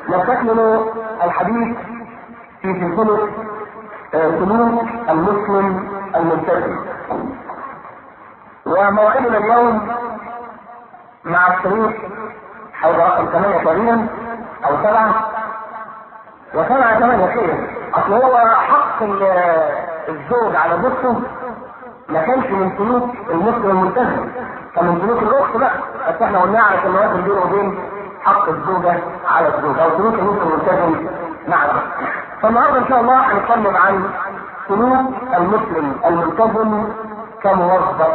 نستكمل الحديث في سلسلة سلوك المسلم الملتزم وموعدنا اليوم مع الشريط حول رقم ثمانية تقريبا أو سبعة وسبعة ثمانية خير أصل هو حق الزوج على زوجته ما كانش من سلوك المسلم الملتزم كان من سلوك الأخت بقى بس احنا قلنا على التنوات بينه وبين حق الزوجة على الزوج أو سلوك المسلم الملتزم مع الأخت فالنهارده إن شاء الله هنتكلم عن سلوك المسلم الملتزم كموظف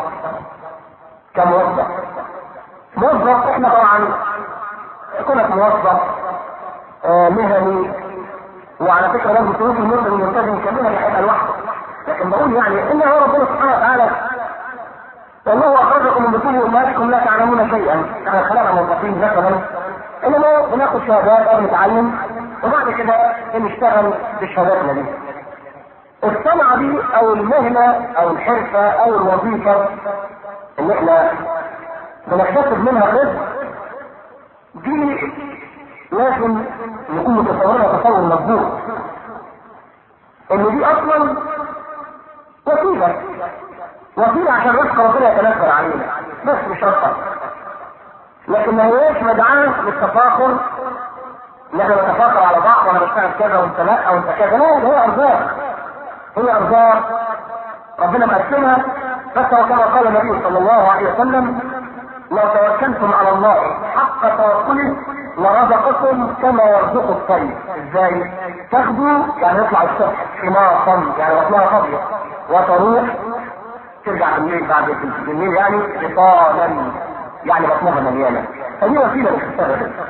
كموظف موظف احنا طبعا كنا موظف آه مهني وعلى فكره برضه سلوك المسلم الملتزم كمهني هيبقى لوحده لكن بقول يعني ان هو ربنا سبحانه وتعالى والله اخرجكم من بطون امهاتكم لا تعلمون شيئا احنا خلقنا موظفين مثلا انما بناخد شهادات او نتعلم وبعد كده بنشتغل بشهاداتنا دي الصنعة دي او المهنة او الحرفة او الوظيفة اللي احنا بنكتسب منها الرزق دي لازم نكون متصورها تصور مظبوط ان دي اصلا وسيلة وسيلة عشان رزق ربنا يتنزل علينا بس مش اكتر لكن ما هياش مدعاة للتفاخر ان احنا نتفاخر على بعض وانا بشتغل كذا وانت لا وانت كذا لا ده هي ارزاق هي ارزاق ربنا مقسمها بس هو كما قال النبي صلى الله عليه وسلم لو توكلتم على الله حق توكله لرزقكم كما يرزق الطير ازاي؟ تاخدوا يعني يطلع الصبح حماقا يعني بطنها فاضيه وتروح ترجع بالليل بعد بالليل يعني بطالا يعني بطنها مليانه فدي وسيله لاكتساب الرزق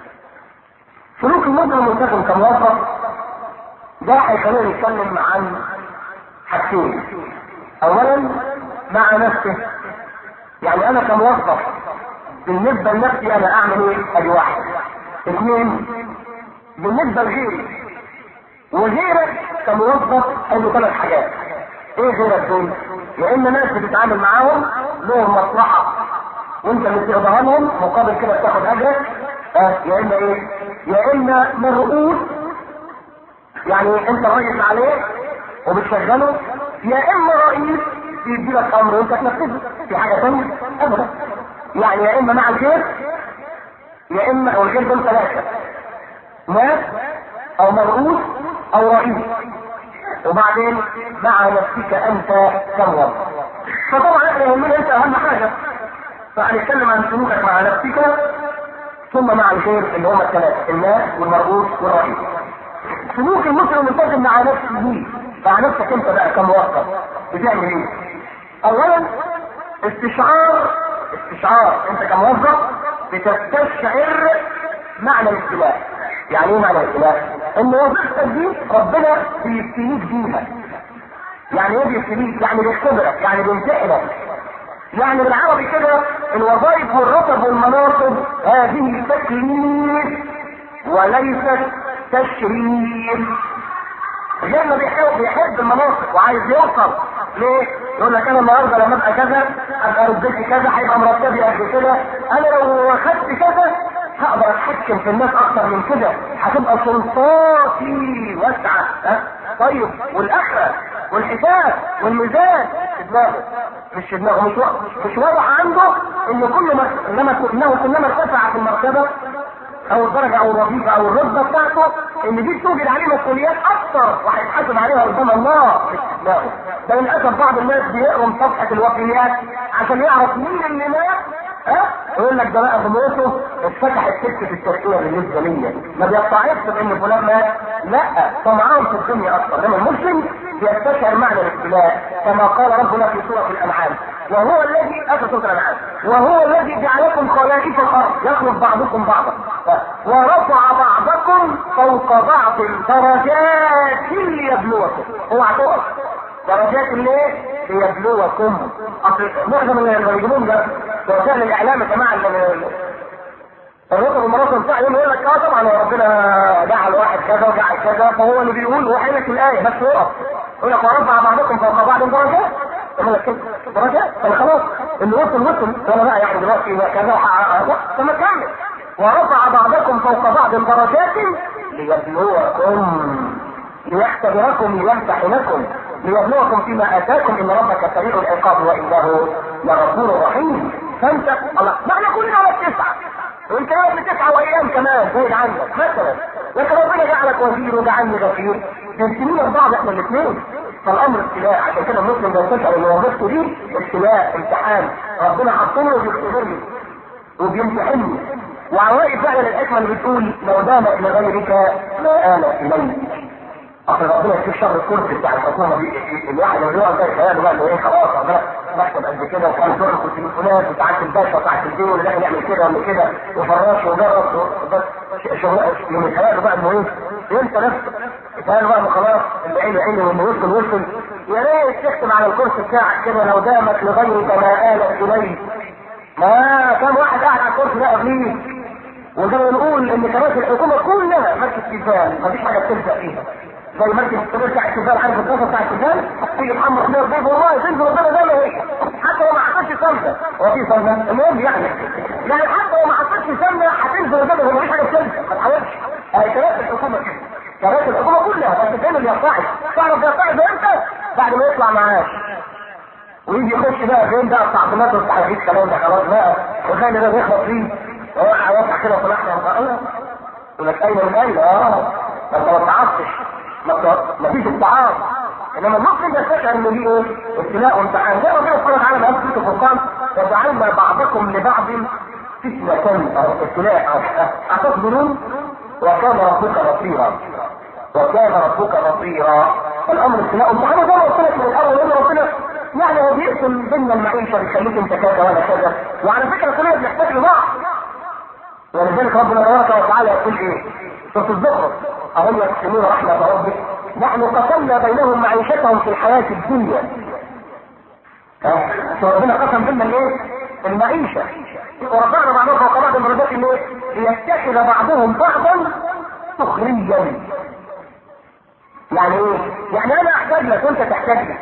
سلوك المسلم الملتزم كموظف ده هيخلينا نتكلم عن حاجتين اولا مع نفسه يعني انا كموظف بالنسبه لنفسي انا اعمل ايه؟ ادي واحد اثنين بالنسبه لغيري وغيرك كموظف عنده ثلاث حاجات ايه غيرك دول؟ يا اما ناس بتتعامل معاهم لهم مصلحه وانت اللي بتقضيها لهم مقابل كده بتاخد اجرك اه يا اما ايه؟ يا اما مرؤوس يعني انت رئيس عليه وبتشغله يا اما رئيس بيدي لك امر وانت تنفذه في حاجه ثانيه ابدا يعني يا اما مع الخير يا اما والخير دول ثلاثه ناس او مرؤوس او رئيس وبعدين مع نفسك انت كموظف فطبعا احنا يهمنا انت اهم حاجه فهنتكلم عن سلوكك مع نفسك ثم مع الخير اللي هم الثلاثه الناس والمرؤوس والرئيس سلوك المسلم الملتزم مع نفسه دي مع نفسك انت بقى كموظف بتعمل ايه؟ اولا استشعار استشعار انت كموظف بتستشعر معنى الاختلاف يعني ايه معنى الاختلاف؟ ان وظيفتك دي ربنا بيبتليك بيها يعني ايه بيبتليك؟ يعني بيختبرك يعني بيمتحنك يعني بالعربي كده الوظائف والرتب والمناصب هذه تكليف وليست تشريف غير ما بيحب بيحب المناصب وعايز يوصل ليه؟ يقول لك انا النهارده لما ابقى كذا ابقى رتبتي كذا هيبقى مرتبي قد كده انا لو خدت كذا هقدر اتحكم في الناس اكتر من كده هتبقى سلطاتي واسعه ها طيب والاخره والحساب والميزان في دماغه مش في دماغه مش مش واضح عنده ان كل ما انما انه كلما ارتفع في المرتبه او الدرجه او الوظيفه او الرتبه بتاعته ان دي توجد عليه مسؤوليات اكثر وهيتحاسب عليها قدام الله مش في دماغه ده للاسف بعض الناس بيقروا صفحه الوفيات عشان يعرف مين اللي مات ها يقول لك ده بقى بموته اتفتحت سكه التشكيله بالنسبه ليا ما بيقطعش بان فلان مات لا طمعان في الدنيا اكثر لما المسلم بيستشعر معنى الاختلاف كما قال ربنا في سوره الانعام وهو الذي اتى سوره الانعام وهو الذي جعلكم خلائف الارض يخلق بعضكم بعضا ورفع بعضكم فوق بعض درجات ليبلوكم اوعى تقف درجات ليه؟ ليبلوكم اصل معظم اللي بيجيبوهم ده وسائل الاعلام يا جماعه الرتب والمناصب بتاع يقول لك اه طبعا هو ربنا جعل واحد كذا وجعل كذا فهو اللي بيقول هو حيلك الايه بس يقف يقول لك ورفع بعضكم فوق بعض درجات يقول لك كده درجات طب خلاص اللي وصل وصل وانا بقى يعني دلوقتي كذا وحقق فما كمل ورفع بعضكم فوق بعض درجات ليبلوكم ليختبركم ليمتحنكم ليبلوكم فيما اتاكم ان ربك سريع العقاب وانه لغفور رحيم فانت الله معنى كلنا على التسعه وانت واقف تسعه وايام كمان بعيد عنك مثلا لكن ربنا جعلك وزير وجعلني غفير تنسلين بعض احنا الاثنين فالامر ابتلاء عشان كده المسلم لو تشعر ان وظيفته دي ابتلاء امتحان ربنا حاطينه وبيختبرني وبيمتحني وعوائد فعلا الحكمه اللي بتقول لو دامت لغيرك ما آل اليك اصل ربنا يشوف شر الكرسي بتاع الحكومه دي الواحد لما يقعد ده خياله بقى انه ايه خلاص ربنا مكتب قد كده وكان دور التليفونات وساعات الباشا وساعات الدين واللي داخل يعمل كده ولا كده وفراش وجرس وبس شغل من خياله بقى انه ايه ينسى نفسه يتهيأ بقى انه خلاص اللي عينه عينه وانه وصل وصل يا ريت تكتب على الكرسي بتاعك كده لو دامت لغيرك ما آلت اليك ما كم واحد قاعد على الكرسي ده قبليه وزي ما نقول ان كراسي الحكومه كلها مركز تلفان مفيش حاجه بتلزق فيها زي مركز التلفان بتاع التلفان عارف القصه بتاع التلفان تيجي محمد خير بيه والله تنزل ربنا زي ما هي حتى لو ما حطيتش سمنه هو في سمنه المهم يعني يعني حتى لو ما حطيتش سمنه هتنزل ربنا زي ما فيش حاجه بتلزق ما تحاولش هي كراسي الحكومه كده كراسي الحكومه كلها بس فين اللي يرفعش تعرف يرفعش امتى؟ بعد ما يطلع معاش ويجي يخش بقى فين بقى التعظيمات والتحريف الكلام ده خلاص بقى وخلي ده يخبط فيه وقع وقع كده وطلعنا الله يقول لك اين من اين اه ما انت ما تعصش ما فيش استعار انما المسلم يستشعر ان دي ايه؟ ابتلاء وامتحان زي ربنا سبحانه وتعالى ما قال في الفرقان وجعلنا بعضكم لبعض فتنة او ابتلاء او اتصبرون وكان ربك بصيرا وكان ربك بصيرا الامر ابتلاء وامتحان زي ما قلت لك من الاول ان ربنا يعني هو بيقسم بينا المعيشه بيخليك انت كذا وانا كذا وعلى فكره كلنا بنحتاج لبعض ولذلك ربنا تبارك وتعالى يقول ايه؟ سورة الزخرف أهم يقسمون رحمة ربك نحن قسمنا بينهم معيشتهم في الحياة الدنيا ربنا قسم بيننا الايه؟ المعيشة ورفعنا بعضهم فوق بعض درجات الايه؟ ليتخذ بعضهم بعضا سخريا يعني ايه؟ يعني انا احتاج لك وانت تحتاج لي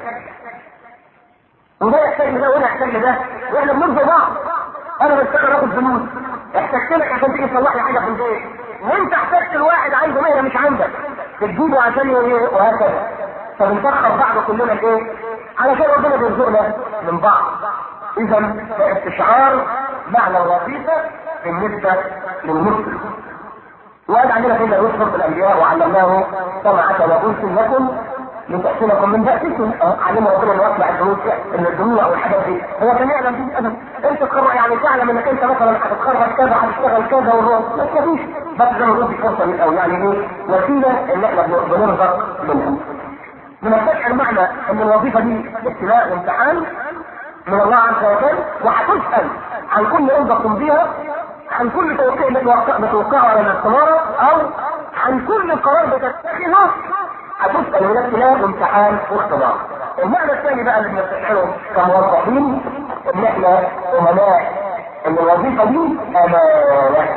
وده يحتاج لده وانا احتاج لده واحنا بنرضي بعض انا بشتغل اخد فلوس احتجت لك عشان تيجي تصلح لي حاجه في البيت وانت احتجت لواحد عنده مهنه مش عندك بتجيبه عشان ايه وهكذا فبنسخر بعض كلنا الايه علشان ربنا بيرزقنا من بعض اذا استشعار معنى الوظيفه بالنسبه للمسلم وقال عندنا كده يذكر في الانبياء وعلمناه سمعة وانس لكم لتأتينكم من بأسكم علم ربنا انه يطلع الدروس ان الدموع او الحاجات دي هو كان يعلم دي ابدا انت تقرر يعني تعلم انك انت مثلا هتتخرج كذا هتشتغل كذا والروح ما تكفيش بس زي ما قلت فرصه من الاول يعني ايه وسيله ان احنا بنرزق منها بنستشعر معنى ان الوظيفه دي ابتلاء وامتحان من الله عز وجل وهتسال عن كل امضه تمضيها عن كل توقيع بتوقعه على الاستماره او عن كل قرار بتتخذه هتسأل هناك ابتلاء وامتحان واختبار. المعنى الثاني بقى اللي بنستشعره كموظفين ان احنا امناء ان الوظيفه دي امانه.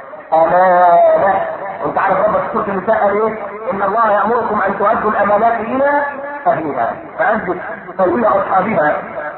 امانه. وانت عارف ربك في سوره النساء قال ايه؟ ان الله يامركم ان تؤدوا الامانات الى اهلها فادوا الى اصحابها.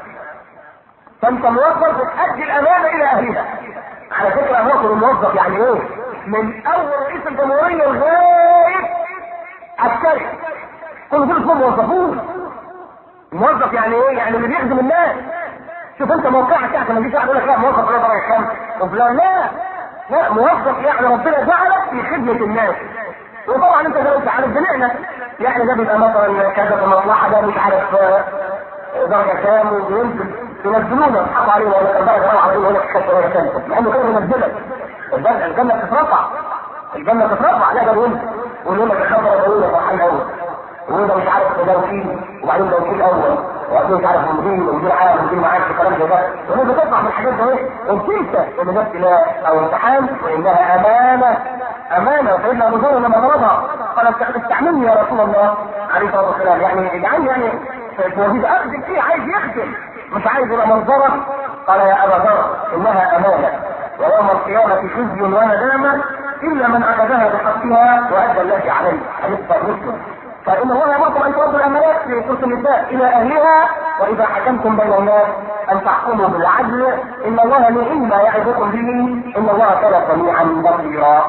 فانت موظف بتأدي الامانه الى اهلها. على فكره موظف الموظف يعني ايه؟ من اول رئيس الجمهوريه لغايه عسكري كل دول اسمهم موظفون موظف يعني ايه؟ يعني اللي بيخدم الناس شوف انت موقعك يعني ما يجيش واحد يقول لك لا موظف ولا درجه كام وفلان لا لا موظف يعني ربنا جعلك في خدمه الناس وطبعا انت زي ما انت عارف بنعنا يعني ده بيبقى مثلا كذا في مصلحه ده مش عارف درجه كام وبينزل ينزلونا يضحكوا عليه ولا كان درجه روعه عليه ولا كانت درجه ثالثه مع انه كده بينزلك الجنه بتترفع الجنه بتترفع لا ده بينزل ويقول لك الخبره طويله فرحان قوي وده مش عارف ده وكيل وبعدين ده وكيل اول وبعدين مش عارف مدير ومدير عام ومدير معاش وكلام زي ده وهي بتطلع من الحاجات ده ايه؟ قلت انت ان ده ابتلاء او امتحان وانها امانه امانه وسيدنا ابو ذر لما طلبها قال استعملني يا رسول الله عليه الصلاه والسلام يعني اجعلني يعني في وظيفه اخدم فيه عايز يخدم مش عايز يبقى منظره قال يا ابا ذر انها امانه ويوم القيامه خزي وندامه الا من اخذها بحقها وادى الذي عليه حديث مسلم فان الله يامركم ان تردوا الامانات في سوره النساء الى اهلها واذا حكمتم بين الناس ان تحكموا بالعدل ان الله نعم ما يعظكم به ان الله كان سميعا بصيرا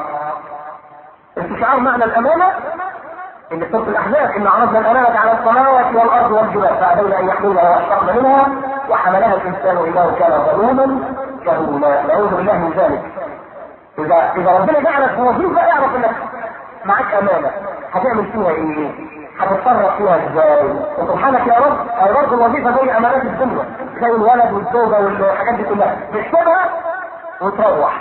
استشعار معنى الامانه اللي سوره الاحزاب ان عرضنا الامانه على السماوات والارض والجبال فابين ان يحملها واشفقن منها وحملها الانسان انه كان ظلوما جهولا نعوذ بالله من ذلك اذا اذا ربنا جعلك في وظيفه اعرف انك معاك امانه هتعمل فيها ايه؟ هتتصرف فيها ازاي؟ وسبحانك يا رب اي برضه الوظيفه زي امانات الدنيا زي الولد والزوجه والحاجات دي كلها تكتبها وتروح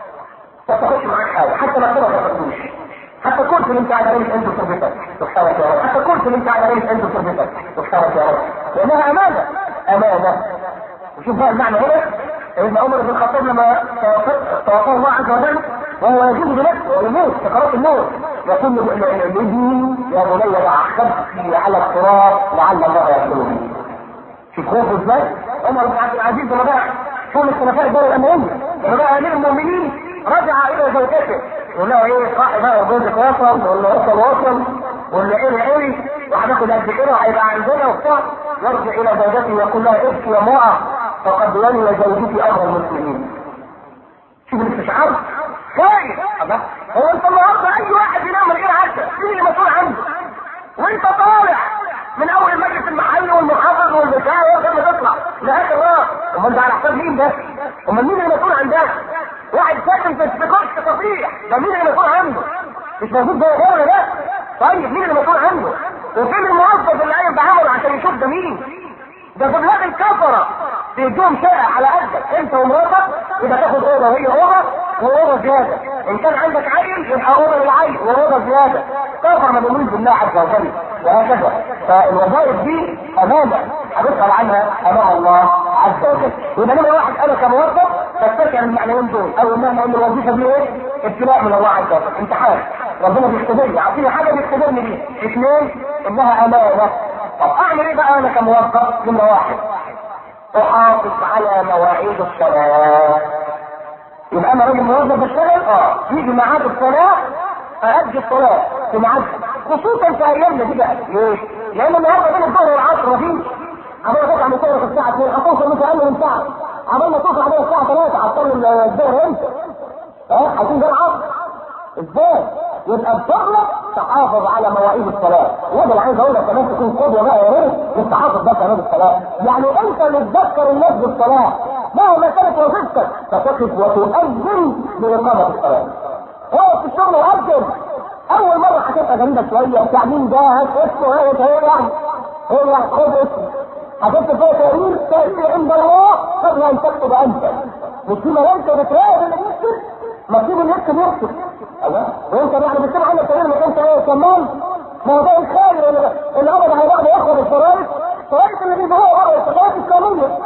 ما تاخدش معاك حاجه حتى ما ما تاخدوش حتى كرسي اللي انت قاعد عليه عند تربتك سبحانك يا رب حتى كرسي اللي انت قاعد عليه عند تربتك سبحانك يا رب لانها امانه امانه وشوف بقى المعنى هنا ابن عمر بن الخطاب لما توفاه الله عز وجل وهو يجوز بنفسه ويموت سكرات الموت يقول لابنه يا بني ضع خبزي على التراب لعل الله يرحمني شوف خوفه ازاي عمر بن عبد العزيز لما بقى كان الخلفاء الدولة الأموية لما بقى أمير المؤمنين رجع إلى زوجته يقول لها إيه صاحي بقى جوزك وصل ولا وصل وصل ولا إيه إيه وهناخد قد كده وهيبقى عندنا وبتاع يرجع إلى زوجته ويقول لها ابكي يا امرأة فقد ولي زوجتي أمر المسلمين شوف الاستشعار خايف هو انت النهارده اي واحد ينام من غير عشاء مين اللي مسؤول عنه وانت طالع من اول المجلس المحلي والمحافظ والبتاع وقت ما تطلع لاخر راس امال ده على حساب مين ده؟ امال مين اللي مسؤول عن ده؟ واحد ساكن في كرسي تصريح ده مين اللي مسؤول عنه؟ مش موجود جوه غيره ده طيب مين اللي مسؤول عنه؟ وفين الموظف اللي قايم بعمله عشان يشوف ده مين؟ ده في بلاد الكفره بيدوهم شقه على قدك انت ومراتك يبقى تاخد اوضه وهي اوضه واوضه زياده ان كان عندك عيل يبقى اوضه للعيل واوضه زياده كفر ما بيؤمنش بالله عز وجل وهكذا فالوظائف دي امانه هنسال عنها امام الله عز وجل يبقى نمره واحد انا كموظف بستشعر المعنيين دول اول ما ان الوظيفه دي ايه؟ ابتلاء من الله عز وجل امتحان ربنا بيختبرني عارفين حاجه بيختبرني بيها اثنين انها امانه طب اعمل ايه بقى انا كموظف نمره واحد احافظ على مواعيد الصلاه يبقى انا راجل موظف بشتغل اه يجي ميعاد الصلاه أأدي الصلاة في ميعادها خصوصا في أيامنا دي بقى ليه؟ لأن النهارده بين الظهر والعصر مفيش عمال تطلع من الظهر الساعة 2 هتوصل مش أقل من ساعة عمال ما توصل عليها الساعة 3 هتصلي الظهر امتى؟ اه هيكون ده العصر ازاي؟ يبقى الدولة تحافظ على مواعيد الصلاة وده اللي عايز اقول لك كمان تكون قدوة بقى يا ريت للتحافظ ده كمان بالصلاة يعني انت اللي تذكر الناس بالصلاة مهما كانت وظيفتك فتقف وتؤذن بإقامة الصلاة واقف في الشغل وأذن أول مرة هتبقى غريبة شوية بتاع مين ده هات اسمه ايه ايه يعني ايه يعني خد اسمه هتكتب فيها تقرير تقرير عند الله قبل ان تكتب انت مش في ملائكه بتراقب اللي بيكتب مكتوب اللي يكتب يكتب ايوه وانت يعني بتكتب عندك تقرير ما انت ايه كمان ما هو ده الخير اللي اللي قبض على بعض ياخد الشرايط الشرايط اللي بيجيبوها بره الشرايط الاسلاميه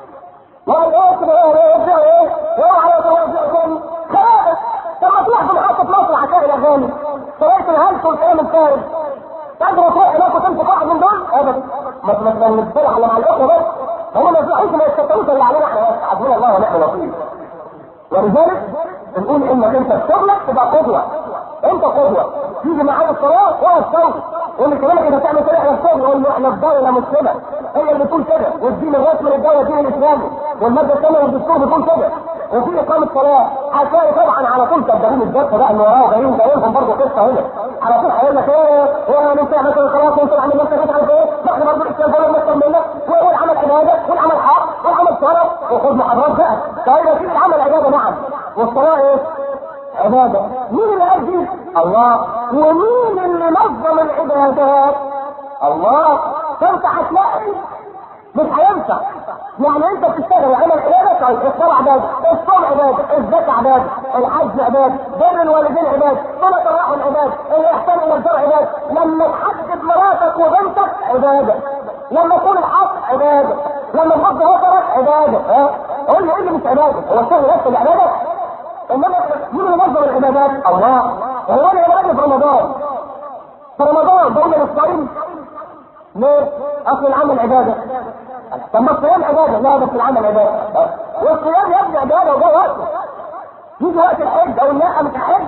ما هو ايه كده ايه ايه ايه ايه على توزيع تاني خلاص لما تروح في محطة مصر هتلاقي الاغاني شرايط الهلس والكلام الفارغ تقدر تروح هناك وتمسك واحد من دول ابدا ما ما نتصلح على مع الاخوه بس هم ما يصلحوش ما يستطيعوش اللي علينا احنا بس حسبنا الله ونعم الوكيل ولذلك بنقول انك انت في شغلك تبقى قدوه انت قدوه تيجي معاك الصلاه واقف صوت يقول لي كلامك انت تعمل كده احنا في شغل يقول له احنا في دوله مسلمه هي اللي بتقول كده والدين الرسمي للدوله الدين الاسلامي والماده الثانيه والدستور بتقول كده وفي اقامه صلاه هتلاقي طبعا على طول كدابين الدرس بقى اللي وراه جايين جايين برضه قصه هنا على طول هيقول لك ايه ايه انت مثلا خلاص انت عامل نفسك مش عارف ايه ما احنا برضه الاسلام فلان نكتر منك وايه العمل عباده والعمل حق والعمل شرف وخد محاضرات بقى طيب في العمل عباده نعم والصلاه ايه؟ عبادة مين اللي قال دي؟ الله ومين اللي نظم العبادات؟ الله فانت هتلاقي مش هينفع يعني انت بتشتغل عمل عباده طيب الصلاه عباده الصوم عباده الزكاه عباده الحج عباده بر الوالدين عباده صله الرحم عباده الاحسان الى الجار عباده لما تحدد مراتك وبنتك عباده لما تقول الحق عباده لما تغض بصرك عباده ها قول لي ايه اللي مش عباده هو الشغل بس العباده انما مين اللي نظم العبادات؟ الله هو اللي عباده في رمضان في رمضان بقول للصائم ليه؟ اصل العمل عباده طب ما الصيام عباده لا بس العمل عباده والصيام يبني عباده وده وقته يجي وقت الحج او لا مش حج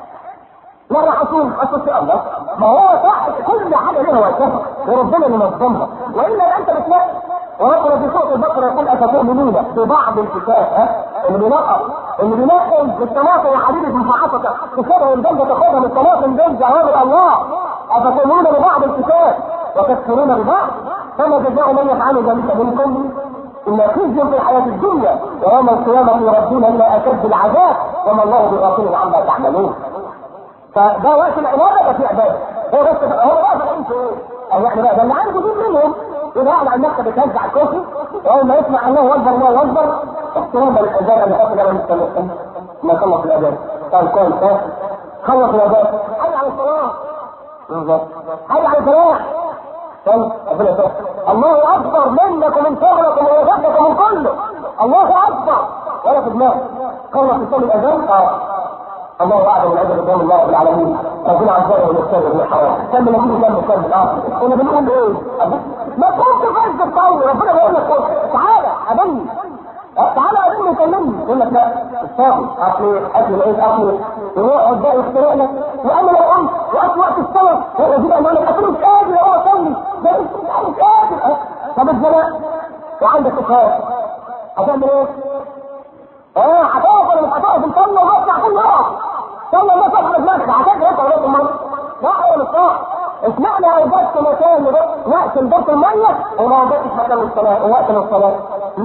مرة حصول خصص الله ما هو صح كل حاجة لها وقتها وربنا اللي نظمها والا انت بتلاقي وربنا في سوره البقره يقول افتؤمنون ببعض الكتاب ها اللي بينقص اللي بينقص بالطماطم يا حبيبي في محافظتك تسيبها والجنه تاخدها من الطماطم دي جواب الله افتؤمنون ببعض الكتاب وتكفرون ببعض فما جزاء من يفعل ذلك منكم إلا خزي في الحياة الدنيا ويوم القيامة يردون إلى أشد العذاب وما الله بغافل عما تعملون فده وقت العبادة في عبادة هو بس هو واقف انت ايه؟ او يعني بقى ده اللي عنده دين منهم يبقى قاعد على المكتب يتوزع الكوفي واول ما يسمع الله اكبر الله اكبر احتراما للاذان اللي حط على المستمع ما خلص الاذان قال كويس ها خلص الاذان حي على الصلاه بالظبط حي على الفلاح طيب ربنا يسلمك الله اكبر منك ومن شغلك ومن وجهك ومن كله الله اكبر ولا في دماغك خلص تصلي الاذان اه الله اعلم العزة قدام الله رب العالمين ربنا عزاه ويستر من الحرام كمل نجيب كمل كمل اه كنا بنقول ايه ما كنت فاز الطول ربنا بيقول لك تعالى قابلني تعالى قابلني وكلمني يقول لك لا استاذ اصلي اصلي ايه اصلي ويقعد بقى يخترع لك وانا لو قمت وقت وقت الصلاه هو يجيب انا لك اصل مش قادر هو صلي ده مش قادر طب الزلاء وعندك اخوات هتعمل ايه؟ اه هتقف ولا مش هتقف نصلي ونطلع كل يوم صلى الله صلى دماغك هتجري انت ولا الميه لا ولا مش صح اشمعنى لو جبت مكان وقت لدورة الميه وما وجدتش مكان للصلاه ووقت للصلاه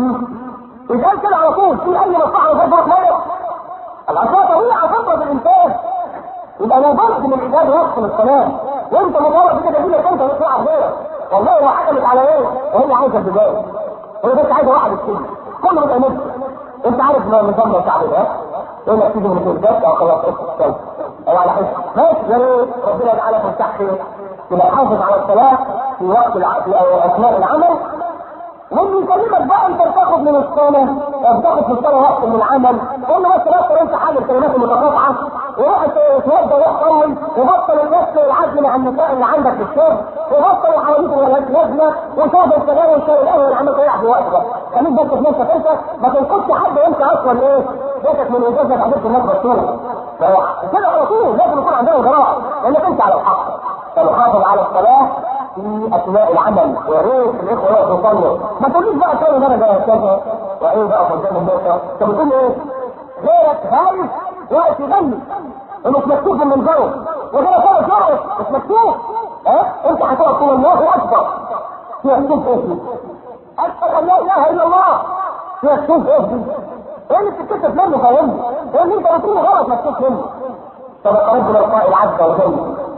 يتقال كده على طول في اي مصلحه وجبت ميه العصا طبيعه فطره الانسان يبقى لو ضغط من العباده وقت للصلاه وانت مجرد كده تجي لك انت تطلع غيرك والله لو حكمت على ايه وهي عايزه البدايه هي بس عايزه واحد السجن كله بيبقى نفسه انت عارف نظام الشعب ده يقول لك تيجي من الكتاب او خلاص اخت او على حس ماشي يا ريت ربنا يجعلك من تحت يبقى حافظ على الصلاه في وقت العقل او اثناء العمل واللي يكلمك بقى انت بتاخد من الصلاه او بتاخد في الصلاه وقت من العمل قول له بس بطل انت حاجه الكلمات المتقاطعه وروح اتوضى روح صلي وبطل النفس والعزم مع النساء اللي عندك في الشغل وبطل الحواديت اللي مالهاش لازمه وشرب السجاير والشاي القهوه اللي عمال تضيع في وقتك خليك بس في نفسك انت ما تنقذش حد وانت اصلا ايه جاتك من اجازه حضرتك الناس بصوره كده على طول لازم يكون عندنا جراءه لانك انت على الحق فنحافظ على الصلاه في اثناء العمل يا ريت الاخوه يقفوا يصلوا ما تقوليش بقى كام درجه يا كذا وايه بقى قدام الناس انت بتقول ايه؟ غيرك خايف وقت يغني ومش مكتوب من منظره وغيرك خالص يرقص مش مكتوب ها انت هتقف تقول الله اكبر في مكتوب ايه دي؟ اشهد ان لا اله الا الله في مكتوب ايه دي؟ ايه اللي بتتكتب منه فاهمني؟ ايه اللي انت بتقوله غلط مكتوب منه؟ صدق ربنا القائل عز وجل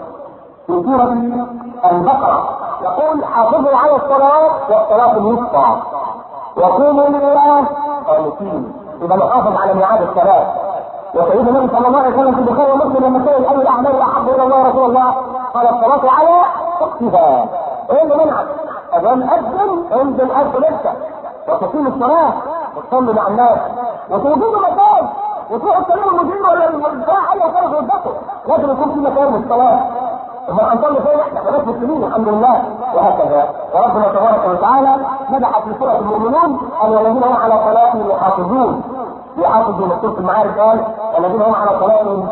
في سورة البقرة يقول حافظوا على الصلاة والصلاة الوسطى وقوموا لله قانتين يبقى نحافظ على ميعاد الصلاة وسيدنا النبي صلى الله عليه وسلم في البخاري ومسلم لما سئل اي الاعمال احب الى الله رسول الله قال الصلاة على وقتها ايه اللي منعك؟ اذان اذن انزل اذن انت وتقيم الصلاة وتصلي مع الناس وتوجد مكان وتروح تكلم المدير ولا البتاع اي حاجه في الدكتور لازم يكون في مكان للصلاه اما هنصلي فين احنا ناس مسلمين الحمد لله وهكذا وربنا تبارك وتعالى مدح في سوره المؤمنون ان الذين هم على صلاتهم يحافظون يحافظون سوره المعارف قال الذين هم على صلاتهم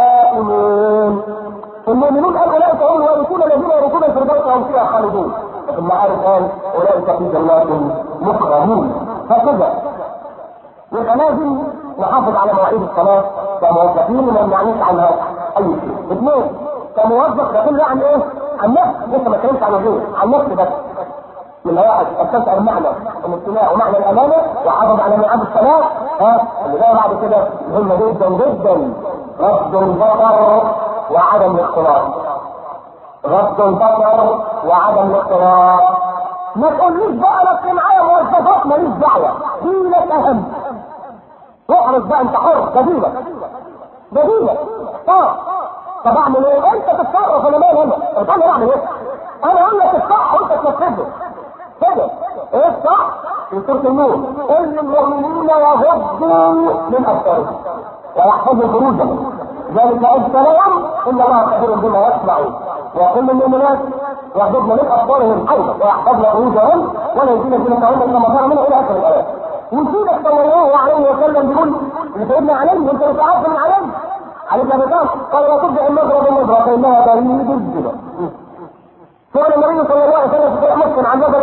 دائمون المؤمنون قال اولئك هم الوارثون الذين يرثون الفردوس وهم فيها خالدون وفي المعارف قال اولئك في جنات مكرمون هكذا يبقى لازم نحافظ على مواعيد الصلاة كموظفين وما نعنيش عنها أي شيء. اثنين كموظف بقول عن إيه؟ عن نفس لسه ما اتكلمش عن الغير، عن نفس بس. من واحد استمتع بمعنى الاستماع ومعنى الأمانة وحافظ على ميعاد الصلاة ها اللي جاي بعد كده مهمة جدا جدا رد البصر وعدم الاختلاط. رد البصر وعدم الاختلاط. ما تقوليش بقى لك معايا موظفات ماليش دعوة، دي لك أهم. احرص بقى انت حر بديلك بديلك اه طب اعمل ايه؟ انت تتصرف انا مالي انا طب انا اعمل ايه؟ انا اقول لك الصح وانت تنفذه كده ايه الصح؟ في سوره النور قل للمؤمنين يغضوا من ابصارهم ويحفظوا فروجهم ذلك ازكى لهم ان الله خبير بما يصنعون وكل للمؤمنات يغضبن من ابصارهم ايضا ويحفظن فروجهم ولا يزين زينتهن الا ما ظهر منها الى اخر الايات وسيدك صلى الله عليه وسلم بيقول لسيدنا علي انت مش عارف من علي علي بن ابي طالب قال لا ترجع النظره بالنظره فانها بريد الزنا سئل النبي صلى الله عليه وسلم في مسلم عن نظر الخبز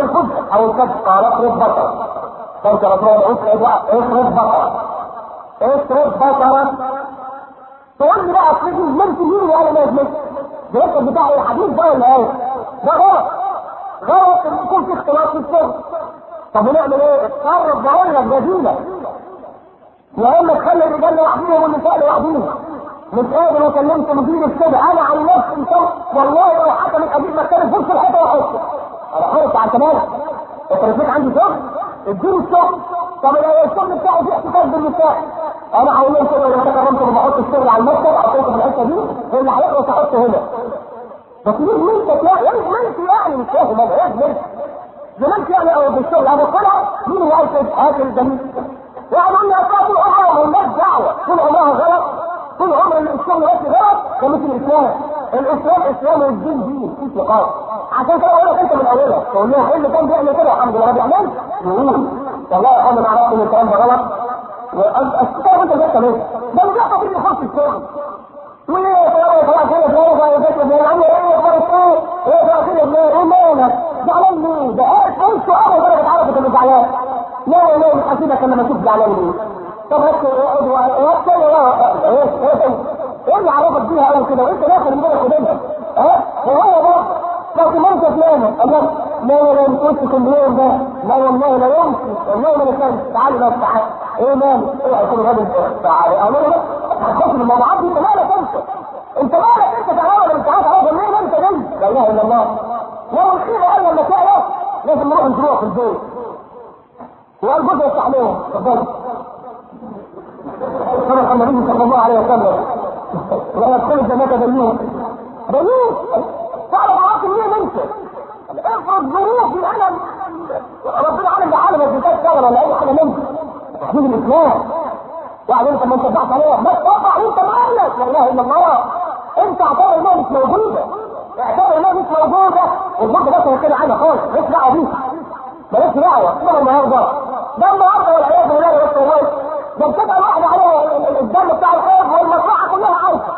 او الكذب قال اصرف بصرك قلت يا رسول الله اصرف بصرك اصرف بصرك تقول لي بقى اصرف نمت مين وانا ما يهمك ده انت بتاع الحديث ده ولا ايه؟ ده غلط غلط ان يكون في اختلاط في الشغل طب ونعمل ايه؟ اتصرف بقول لك بديلة يا اما تخلي الرجال لوحدهم والنساء لوحدهم مش قادر وكلمت مدير كده انا عن نفسي كم والله لو حكم الحديث مكان فرصه الحته واحطه انا حرص على كمان انت رفيت عندي شغل اديني الشغل طب لو الشغل بتاعي فيه احتكاك بالنساء انا هقول لهم كده لو كرمت بحط الشغل على المكتب احطه في الحته دي اللي هيخلص احطه هنا بس ليه ملكك يعني يعني ملك يعني مش فاهم انا ايه ملك زمانك يعني او بالشغل انا طلع مين اللي قال كده هذا الجميل يعني قلنا اطلع طول عمرها مالناش دعوه طول عمرها غلط طول عمر الاسلام بس غلط ده مش الاسلام الاسلام اسلام والدين دين في غلط عشان كده اقول لك انت من اولها تقول لهم ايه اللي كان بيعمل كده الحمد لله ما بيعملش يقول والله يا اخوانا انا عرفت ان الكلام ده غلط والكتاب انت جبت ليه؟ ده اللي بيحصل في يخش الشغل وليه طلعوا طلع كده بيقولوا يا فكره يا عم ايه اخبارك ايه؟ ايه ده كده ليه؟ ايه مالك؟ زعلان ليه؟ ده قاعد في وشه اول درجه عرفت انه زعلان لا لا مش هسيبك لما اشوف زعلان ليه؟ طب هات اقعد وهات ايه ايه ايه اللي عرفك بيها اول كده وانت داخل من بالك وبينها ها وهو ده لكن انت فلانة الله لا لا لا مش قلت كل يوم ده لا والله لا يمشي والله ما كان تعالي بس تعالي ايه مالك ايه هيكون غدا تعالي اقول له هتخش من الموضوعات دي انت مالك انت انت مالك انت تعالى ولا مش عارف عارف منين انت جاي لا اله الا الله لو الخير قال لما تعرف لازم نروح نزوره في البيت وقال جزء يفتح لهم اتفضل صدق النبي صلى الله عليه وسلم لا يدخل الجنة بنون بنون تعرف عواقب مين انت افرض ظروفي انا ربنا عالم بعالم الزكاة شغل ولا اي حاجه منك تحديد الاسلام يعني انت ما انتبهت عليها ما تقطع انت مالك لا اله الا الله انت اعتبر انها مش موجوده اعتبر انها مش موجوده والبرد بس هو كده حاجه خالص مالكش دعوه بيها مالكش دعوه كده النهارده ده النهارده والعياذ بالله بس والله ده بتبقى واحده عليها الدم بتاع الحيض والمصلحه كلها عارفه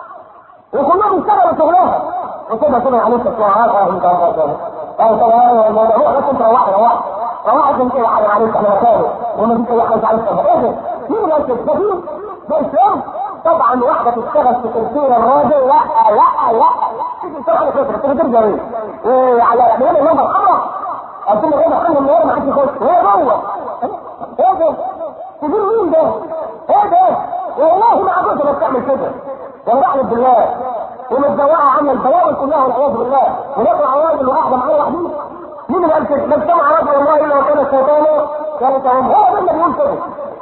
وكلهم بيشتغلوا شغلها وكده كده عليك الساعات اه انت اه طبعا الموضوع بس انت روحت روحت روحت انت على عليك على مكانه وما فيش اي حاجه عليك ايه مين اللي قال كده؟ ده ده اسلام طبعا واحده تشتغل في تركيا الراجل لا لا لا تيجي تروح على فكره تيجي ترجع ايه؟ وعلى اعلان النمر الحمراء قلت له ايه ده من غير ما حد يخش هو جوه ايه ده؟ تقول مين ده؟ ايه ده؟ والله ما عجوز انك تعمل كده وانا بعلم بالله ومتزوعه عنا البلاوي كلها والعياذ بالله ونقرا راجل وقاعده معاه وحدي مين اللي قال كده؟ ما اجتمع رجل والله الا وكان الشيطان كانت هم هو ده اللي بيقول كده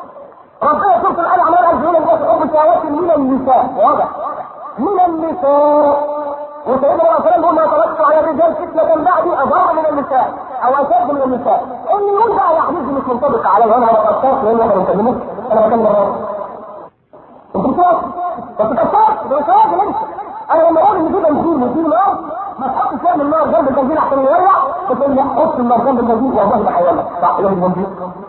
ربنا سوره الآية عمال قال فينا الناس حب شهوات من النساء واضح من النساء وسيدنا الله عليه وسلم ما تركت على الرجال فتنة بعدي أضر من النساء أو أشد من النساء اللي يقول بقى يا حبيبي مش منطبق عليه أنا ما فكرتش لأن أنا ما بكلمك أنا بكلم الراجل أنت مش واثق بس تكسرت ده مش راجل أنت أنا لما أقول إن في بنزين وفي نار ما تحطش فيها من النار جنب البنزين عشان يولع تقول لي حط النار جنب البنزين والله ما هيولع صح جنب البنزين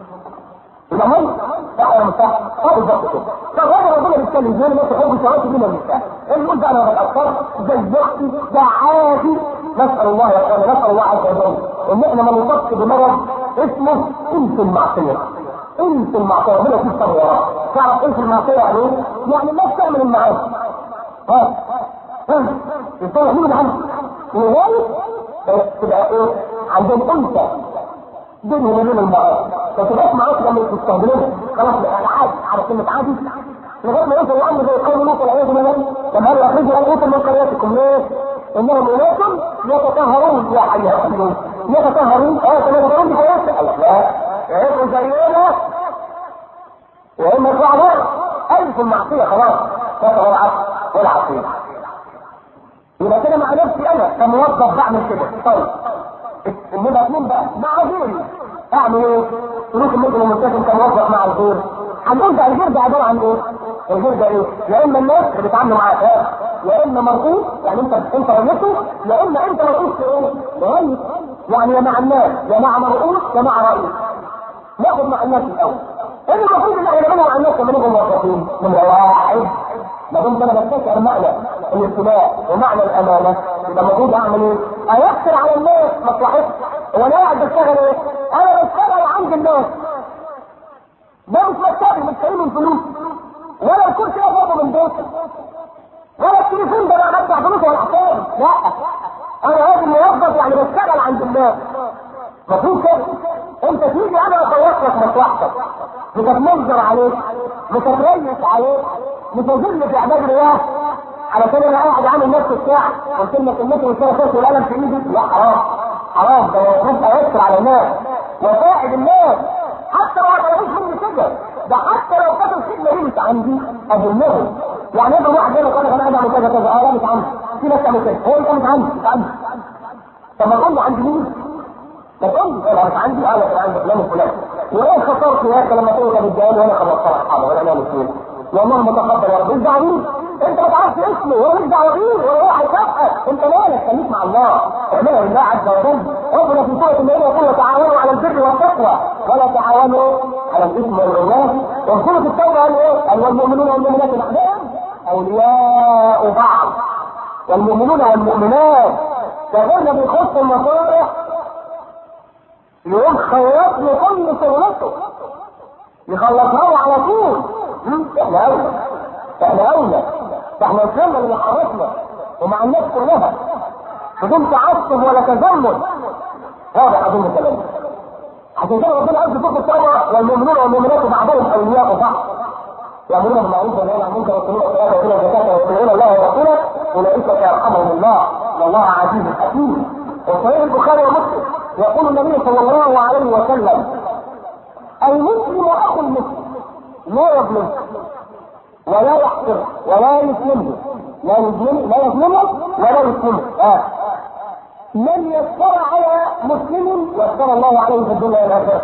يبقى هم صح ولا مش صح؟ اه بالظبط كده. طب هذا ربنا بيتكلم زي ما تحب شهوات من النساء. اللي يقول ده انا بتاثر زي اختي ده عادي نسال الله يا اخوانا نسال الله عز وجل ان احنا ما نصابش بمرض اسمه انس المعصيه. انس المعصيه ربنا يكون صبر وراه. تعرف انس المعصيه يعني ايه؟ يعني الناس تعمل المعاصي. ها ها ازاي مين اللي عمل؟ لغايه تبقى ايه؟ عندهم انثى بينهم وبين المرأة ما تبقاش معاك لما تستخدموها خلاص بقى عادي على كلمة عادي لغاية ما يوصل الأمر زي قول لوط والعياذ بالله لما قال أخرجوا أن أوتوا من قريتكم ليه؟ إنهم أناس يتطهرون يا حي يا قيوم يتطهرون أه يتطهرون بحياتك لا يعيشوا زينا وهم يطلعوا بره ألف المعصية خلاص كفر العصر والعصير يبقى كده مع نفسي أنا كموظف بعمل كده طيب انما اثنين بقى مع غيري اعمل ايه؟ سلوك المسلم الملتزم كموظف مع الغير هنقول ده الغير ده عباره عن ايه؟ الغير ده ايه؟ يا اما الناس اللي بيتعاملوا معاك يا اما مرؤوس يعني انت انت رئيسه يا اما انت مرؤوس في ايه؟ رئيس يعني يا مع الناس يا مع مرؤوس يا مع رئيس ناخد مع الناس الاول ايه المفروض ان احنا نعمله مع الناس لما نبقى موظفين؟ نمره واحد ما دمت انا بستشعر معنى الابتلاء ومعنى الامانه يبقى المفروض اعمل ايه؟ ايسر على الناس مصلحتي هو انا قاعد بشتغل ايه؟ انا بشتغل عند الناس ده مش مكتبي مش جاي من فلوس ولا الكرسي ده برضه من بيتي ولا التليفون ده انا بدفع فلوس ولا حسابي لا انا راجل موظف يعني بشتغل عند الناس مفهوم كده انت تيجي انا اخلص لك مصلحتك مش هتمنظر عليك مش هتريس عليك مش هذل في عباد الله علشان انا قاعد عامل نفس الساعه قلت لك الناس والكراسات والقلم في ايدي لا حرام حرام ده المفروض ايسر على الناس وساعد الناس حتى لو ما تعرفوش مني كده ده حتى لو كانت الخدمه دي مش عندي اظنهم يعني يبقى واحد يقول لك انا قاعد اعمل كذا كذا اه لا مش عندي في ناس تعمل كده هو انت مش عندي مش عندي طب ما تقول لي عندي مين؟ ما تقول لي انا مش عندي اه لكن عندي فلان وفلان وايه خسرت يا اخي لما تقول لي بالجوال وانا خلصتها اصحابي وانا نعمل فين؟ والله متقبل يا رب مش دعوه بيه انت ما تعرفش اسمه ولا مش دعوه بيه ولا هو هيكافئك انت مالك خليك مع الله اعملها لله عز وجل ربنا في سوره الليل يقول وتعاونوا على البر والتقوى ولا تعاونوا على الاثم والعدوان وسوره التوبه قال ايه؟ قال والمؤمنون والمؤمنات بعضهم اولياء بعض والمؤمنون والمؤمنات فغيرنا بيخص المصالح يقوم خيط له كل شغلته يخلصها له على طول احنا اولى احنا اولى احنا الجنه اللي حرصنا ومع الناس كلها بدون تعصب ولا تذمر واضح اظن كلامي عشان كده ربنا قال في سوره التوبه والمؤمنون والمؤمنات بعضهم اولياء بعض يامرون بالمعروف وينهون عن المنكر ويقيمون الصلاه ويؤتون الزكاه ويطيعون الله ورسوله اولئك سيرحمهم الله ان الله عزيز حكيم وصحيح البخاري ومسلم يقول النبي صلى الله عليه وسلم المسلم اخو المسلم لا يظلمه ولا يحقره ولا يسلمه لا يظلمه لا يظلمه ولا يسلمه آه. من يسر على مسلم يسر الله عليه في الدنيا والاخره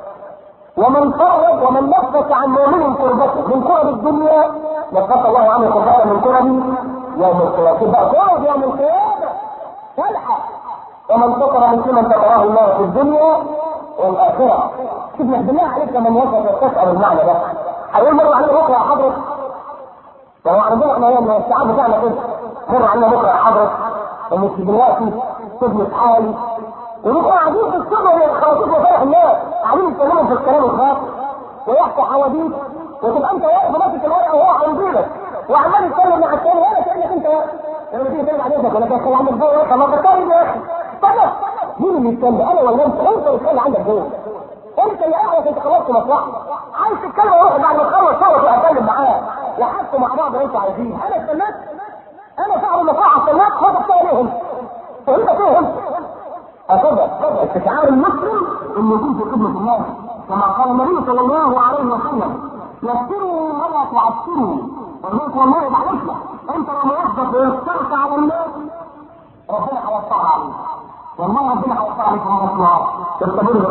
ومن فرج ومن نفس عن مؤمن كربته من كرب الدنيا نفس الله عنه كربته من كرب يوم القيامه تبقى كرب يوم القيامه تلحق ومن ستر مسلما ستراه الله في الدنيا والاخره شوف بالله عليك لما يوصل تسال المعنى ده هيقول مره عليه بكره يا حضرتك لو عندنا احنا يوم الساعات بتاعنا كده مره علينا بكره يا حضرتك ومش دلوقتي سجن في حالي ونبقى قاعدين في السجن خلاصين وفرح الناس قاعدين يتكلموا في الكلام الخاطئ ويحكوا حواديت وتبقى انت واقف ماسك الورقه وهو هينزلك وعمال يتكلم مع الثاني ولا كانك انت واقف لما تيجي ترجع عليك ولا تدخل عندك جوه ورقه ما بتكلم يا اخي طب مين اللي يتكلم انا ولا انت انت اللي يتكلم عندك جوه انت اللي اعرف انت خلصت مصلحتك عايز تتكلم اروح بعد ما تخلص شغلك واتكلم معاه وحكوا مع بعض اللي انتوا عايزين انا استناك انا صاحب المصلحه استناك خد الثاني انت فانت فاهم اتفضل استشعار المسلم انه يكون في خدمه الناس كما قال النبي صلى الله عليه وسلم يسروا ولا تعسروا ولذلك والله معلش انت لو موظف ويسرت على الناس ربنا هيوسعها عليك والله ربنا هيوسع عليك من الله تستمر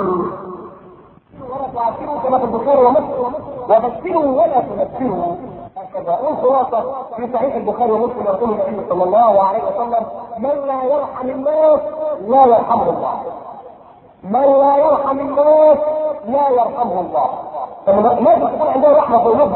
ولا تعسروا كما في البخاري ومسلم وبشروا ولا تنفروا هكذا الخلاصه في صحيح البخاري ومسلم يقول النبي صلى الله عليه وسلم من لا يرحم الناس لا يرحمه الله من لا يرحم الناس لا يرحمه الله لازم تكون عندنا رحمه في قلوبنا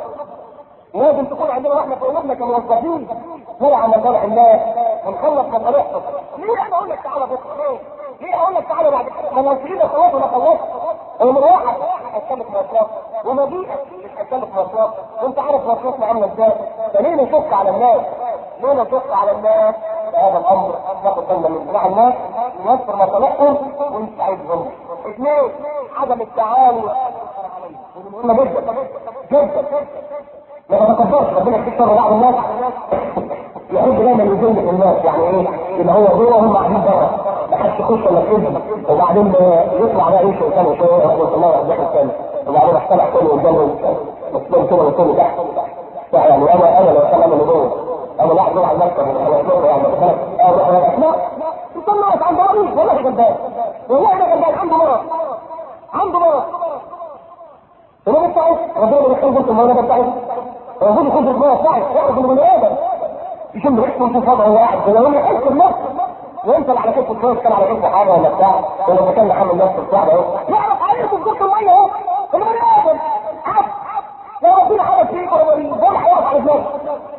لازم تكون عندنا رحمه في قلوبنا كموظفين نلعب مصالح الناس ونخلص مصالحهم ليه انا اقول لك تعالى بكره ليه اقول لك تعالى بعد كده لو سيبنا خلاص انا خلصت ومروحك هتكلف مواصلات ومجيئك مش هتكلف مواصلات وانت عارف مواصلاتنا عامله ازاي فليه نشك على الناس؟ ليه نشك على الناس؟ هذا الامر ناخد بالنا من صلاح الناس نوفر مصالحهم ونساعدهم. اثنين عدم التعاون مهمه جدا جدا ما تتكبرش ربنا يكتب شر بعض الناس يحب دايما يزين الناس يعني ايه؟ يبقى هو جوه وهم قاعدين بره ما حدش يخش ولا يكذب وبعدين يطلع بقى يمشي قدامه شويه يقول الله يرجعه الثاني وبعدين اختلع تاني قدامه مسلم كده ويكون تحت يعني انا انا لو كان انا اللي جوه انا لاعب جوه على المكتب انا جوه يعني انا لا يطلعك عند مريض والله كذاب والله ده كذاب عنده مرض عنده مرض المرض بتاعه ربنا يدخل جزء المرض بتاعه المفروض يكون في المرض بتاعه يعرف انه بني ادم يشم ريحته ويشوف وضعه واحد كده وهو يحس بنفسه وانت اللي على كتفه كويس كان على كتفه حاجه ولا بتاع ولا كان حامل نفسه بتاع ده يعرف عليه في جزء الميه اهو البني ادم عارف لو ربنا حدث فيه ولا مريض ولا هيعرف على نفسه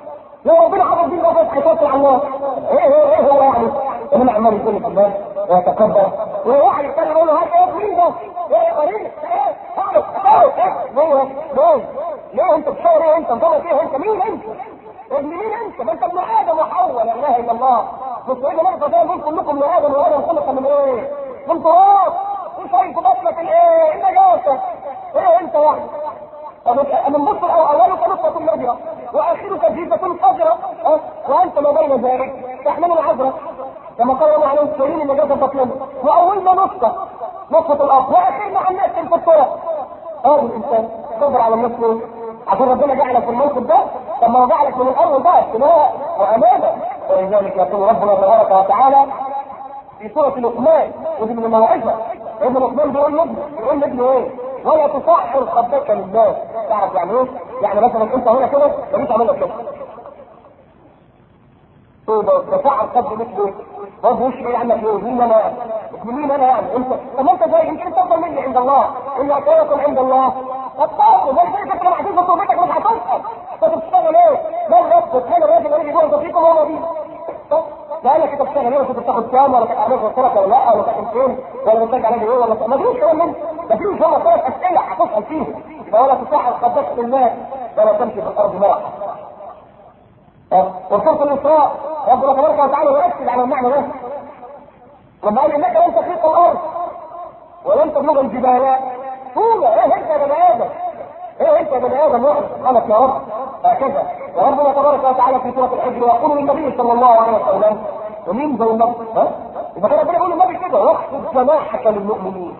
لو ربنا حفظ دين بس هيتوكل على الله ايه ايه ايه هو يعني انما عمال يقول في الناس ويتكبر وواحد يتكلم يقول له هات ايه مين ده؟ ايه قريب ايه تعالوا تعالوا ايه ليه ليه ليه انت بتشاور ايه انت انطلق ايه انت مين انت؟ ابن مين انت؟ ما انت ابن ادم وحواء لا اله الا الله بس ايه ده نقطه زي نقول كلكم لادم وادم خلق من ايه؟ من تراب وشايف بطنك الايه؟ النجاسه ايه انت يعني؟ من مصر او اولك نطفة نجرة واخرك جيفة فجرة أه؟ وانت ما بين ذلك تحمل العذرة كما قال الله عليه السليم النجاة بطنه واولنا نطفة نطفة الارض واخرنا عن ناس في الطرق هذا الانسان صبر على الناس ليه؟ عشان ربنا جعلك في الموقف ده طب ما هو جعلك من الاول بقى ابتلاء وامانه ولذلك يقول ربنا تبارك وتعالى في سورة لقمان ودي من الموعظة ابن لقمان بيقول لابنه بيقول لابنه ايه؟ ولا تصحر خدك للناس تعرف يعني ايه؟ يعني مثلا انت هنا كده وليس عامل لك كده ايه تصحر خد مثل ايه؟ برضه وش ايه عنك ايه؟ مين انا؟ مين انا يعني؟ انت طب ما انت زي يمكن انت افضل مني عند الله ان اعطيكم عند الله الطاقه زي كده انت لما هتنزل صوبتك مش هتوصل طب بتشتغل ايه؟ ده ربك هنا الراجل اللي بيقول فيكم هو دي لا انا كنت بشتغل ايه وكنت بتاخد كام ولا كانت عملت وصلك ولا لا ولا كانت فين ولا بترجع على ايه ولا ما فيش كلام من ما فيش هم ثلاث اسئله هتسال فيهم يبقى ولا تصحح خدك في الناس ولا تمشي في الارض مرحا وصلت الاسراء ربنا تبارك وتعالى يركز على المعنى ده لما قال انك لن تخلق الارض ولن تبلغ الجبال طولة ايه انت يا بني ادم ايه انت يا بني ادم واحد سبحانك يا رب هكذا وربنا تبارك وتعالى في سوره الحج يقول للنبي صلى الله عليه وسلم ومين زي النبي ها؟ اذا كان ربنا يقول للنبي كده واخفض جناحك للمؤمنين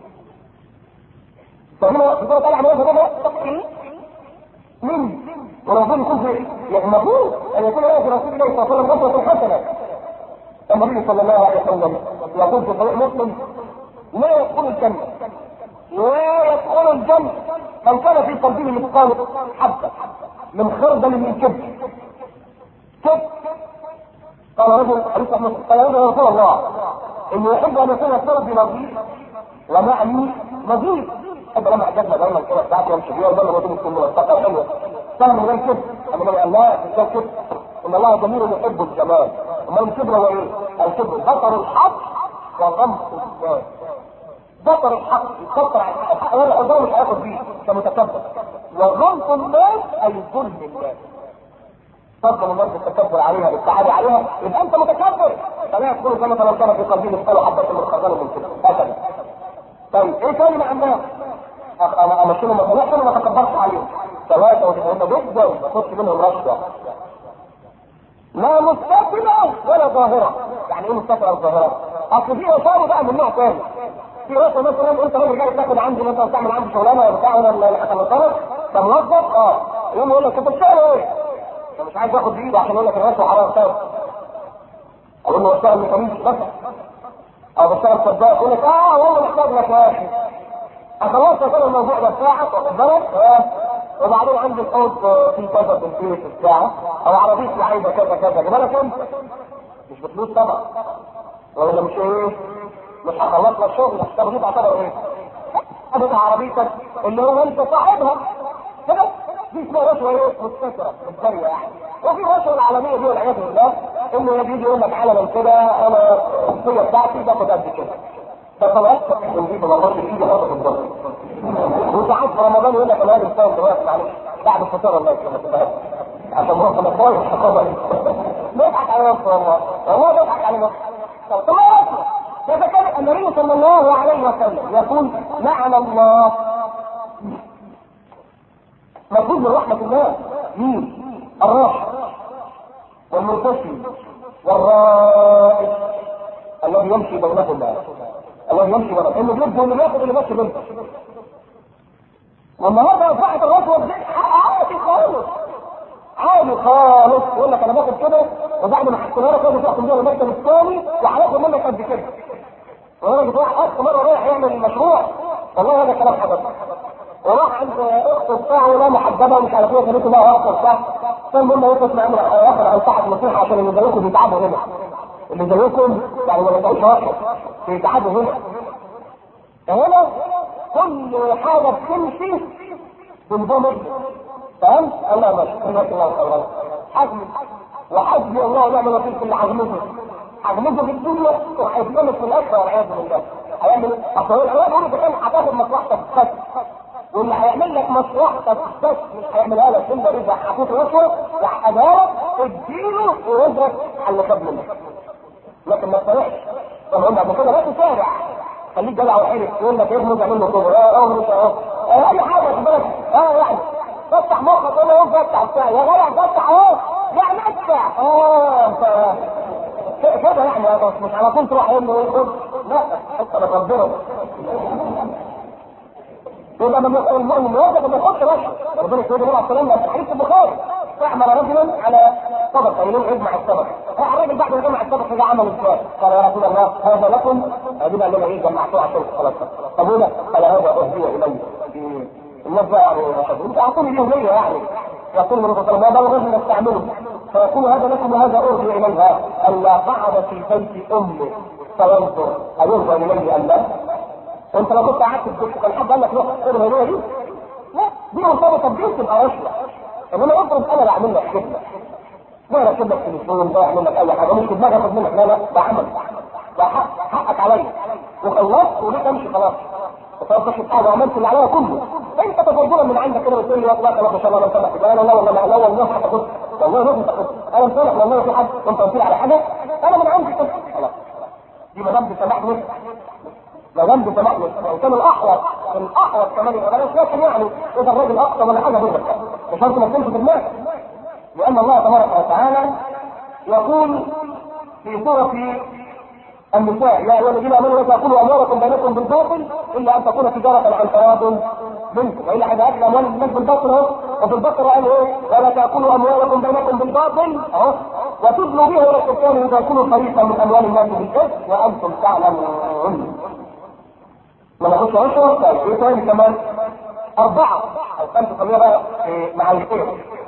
فهنا في سوره العمل هذا تقي من وربنا يكون في يعني المفروض ان يكون له في رسول الله صلى الله عليه وسلم اسوه حسنه النبي صلى الله عليه وسلم يقول في صحيح مسلم لا يدخل الجنه لا يدخل الجنة من كان في قلبه مثقال حبة من خردل من كبر كبر قال رجل قال رجل يا رسول الله اني يحب ان يكون السلف نظيف ومعني نظيف حب لما عجبنا دايما كده بتاعتي يمشي بيها ودايما ودين السنه والثقه حلوه فهم من غير كبر اما قال لا مش كبر ان الله جميل يحب الجمال اما الكبر هو ايه؟ الكبر بطر الحق وغمط الناس بطر الحق يكفر عن الحق ولا قدره مش هياخد بيه كمتكبر وغمط الناس اي ظلم الناس تفضل الناس التكبر عليها الابتعاد عليها يبقى انت متكبر فلا يدخل كما لو كان في قلبه مثقال حبه من خردل من كده هكذا طيب ايه تاني مع الناس؟ امشيهم ما طلعش ما تكبرش عليهم ثلاثه وهم جدا ما تاخدش منهم رشوه لا مستقبلة ولا ظاهرة يعني ايه مستقبلة ولا ظاهرة؟ اصل في اشاره بقى من نوع ثاني في وقت مثلا انت راجل جاي تاخد عندي مثلا تعمل عندي شغلانه ولا بتاع ولا حتى مصرف كموظف اه يوم يقول لك انت بتشتغل ايه؟ انت مش عايز اخد بايده عشان يقول لك الرشوه حرام بتاعه اقول له بشتغل ميكانيكي بس او بشتغل سباك يقول لك اه والله محتاج لك يا اخي خلصت كده الموضوع ده بتاعك واخد بالك وبعدين عندي الحوض في كذا في البيت بتاعه او عربيتي عايزه كذا كذا جبالك انت مش بفلوس طبعا ولا مش ايه مش هخلص لك شغل طب دي تعتبر ايه؟ ابدا عربيتك اللي هو انت صاحبها كده دي اسمها رشوه ايه؟ مستتره متبريه يعني وفي رشوه العالميه دي والعياذ بالله انه بيجي يقول لك علنا كده انا الصيه بتاعتي باخد قد كده ده خلاص نجيب والله في حاجه في الضغط وساعات في رمضان يقول لك انا لازم صايم دلوقتي معلش بعد الفطار الله يكرمك عشان هو كان كويس بيضحك على نفسه والله والله بيضحك على نفسه طب طب ما ده كان النبي صلى الله عليه وسلم يقول لعن الله مفروض من رحمة الله مين؟ الراحل والمرتشي والرائد الذي يمشي بينهما الذي يمشي بينهما انه بيبدو اللي بياخد اللي ماشي بينهم والنهارده اصبحت الرشوه دي عادي خالص عادي خالص يقول لك انا باخد كده وبعد ما حسبها لك لازم تاخد منها المكتب الثاني وهياخد منك قد كده ولدرجه واحد اخ مره رايح يعمل مشروع والله هذا كلام حضرتك وراح عند اخت بتاعه لا محجبه ومش عارف ايه خليته بقى اخت بتاع فالمهم يخلص معاه اخر انصحك نصيحه عشان اللي زيكم بيتعبوا هنا اللي زيكم يعني ما بيبقوش واحد بيتعبوا هنا هنا كل حاجه بتمشي بنظام فهمت؟ الله ماشي الله خيرا حجم وحسبي الله ونعم الوكيل في اللي حجمته حجمته في الدنيا وهيتملك في الاخره والعياذ بالله هيعمل ايه؟ اصل هو العيال بيقولوا كمان هتاخد مصلحتك بس واللي هيعمل لك مصلحتك بس مش هيعملها لك الا اذا حطيت رشوه وحدها لك اديله ويدرك على اللي خد منك لكن ما تسرعش طب قلنا قبل كده لا تسارع خليك جدع وحرك يقول لك ابنه تعمل له كده اه اه اه اه اي حاجه خد بالك اه يعني فتح مخك قول له ايه فتح بتاع يا جدع فتح اهو يعني افتح اه انت كده يعني يا بس مش على طول تروح يقول له ايه خد لا حتى ربنا يبقى من المؤمن يوجد ما ياخدش رشوه ربنا يقول له عليه السلام في حديث البخاري اعمل رجلا على صدقه يلوم يجمع الصدقه الراجل بعد ما جمع الصدقه ده عمل ازاي؟ قال يا رسول الله هذا لكم ادي بقى لنا ايه جمعتوه عشان خلاص طب هنا قال هذا اهدي الي الناس بقى يعني انت اعطوني ليه هديه يعني يقول النبي صلى الله عليه وسلم هذا الرجل يستعمله فيقول هذا لكم وهذا اهدي اليها الا قعد في بيت امه فينظر ايرضى اليه ام لا؟ وانت لو كنت قعدت في بيتك كان حد قال لك روح خد الهديه دي؟ لا دي مرتبطه بيت تبقى رشوه انما افرض انا بعمل لك خدمه ما ركب لك تليفون ده يعمل لك اي حاجه مش في دماغي اخد منك لا لا ده عمل ده حق حقك عليا وخلصت وليه امشي خلاص وصرفت الحاجه وعملت اللي عليا كله انت تفضلا من عندك كده بتقول لي لا خلاص ما شاء الله انا مسامح انا لا والله لا والله هتاخد والله لازم تاخد انا مسامح والله في حد وانت قلت لي على حاجه انا من عندي كده خلاص دي ما دام سامحني ما دام سامحني لو كان الاحوط الاحوط كمان يبقى بلاش لكن يعني اذا الراجل اقصى ولا حاجه بيرك مش شرط ما تكونش في دماغك لان الله تبارك وتعالى يقول في سوره النساء يا ايها الذين امنوا لا تاكلوا اموالكم بينكم بالباطل الا ان تكون تجاره عن تراض منكم والا حد اكل اموال الناس بالباطل اهو وفي البقره قال ايه ولا تاكلوا اموالكم بينكم بالباطل اهو وتدلوا به الى السكان لتاكلوا فريقا من اموال الناس بالاثم وانتم تعلمون ما ناخدش عشرة طيب ايه تاني كمان اربعة او خمسة خلينا بقى مع الخير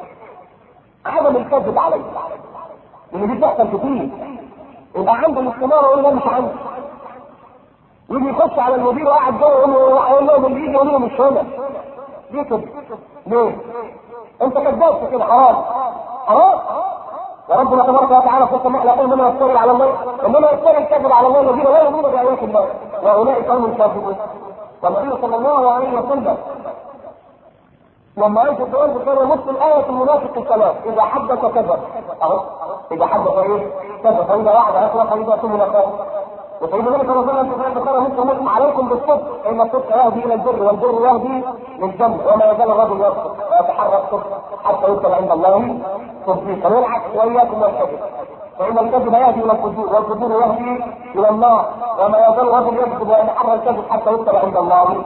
عدم الكذب عليه لان دي بتحصل كتير يبقى عنده الاستمارة يقول لا مش عندي يجي يخش على المدير وقاعد جوه يقول لهم اللي يجي يقول لهم مش هنا ليه كده؟ ليه؟ انت كذاب في كده حرام حرام وربنا تبارك وتعالى في السماء يقول انما يفتري على الله انما يفتري الكذب على الله الذين لا يؤمنون بايات الله واولئك هم الكاذبون والنبي صلى الله عليه وسلم لما عايش الدول بكان نص الآية المنافق الثلاث إذا حدث كذب أهو إذا حدث إيه؟ كذب فإذا وعد أخلق فإذا ثم نفاق وسيدنا النبي صلى الله عليه وسلم في البخاري مسلم مسلم عليكم بالصدق فإن الصدق يهدي إلى البر والبر يهدي للجنة وما يزال الرجل يصدق ويتحرى الصدق حتى يكتب عند الله صديقا والعكس وإياكم والكذب فإن الكذب يهدي إلى الفجور والفجور يهدي إلى النار وما يزال الرجل يكذب ويتحرى الكذب حتى يكتب عند الله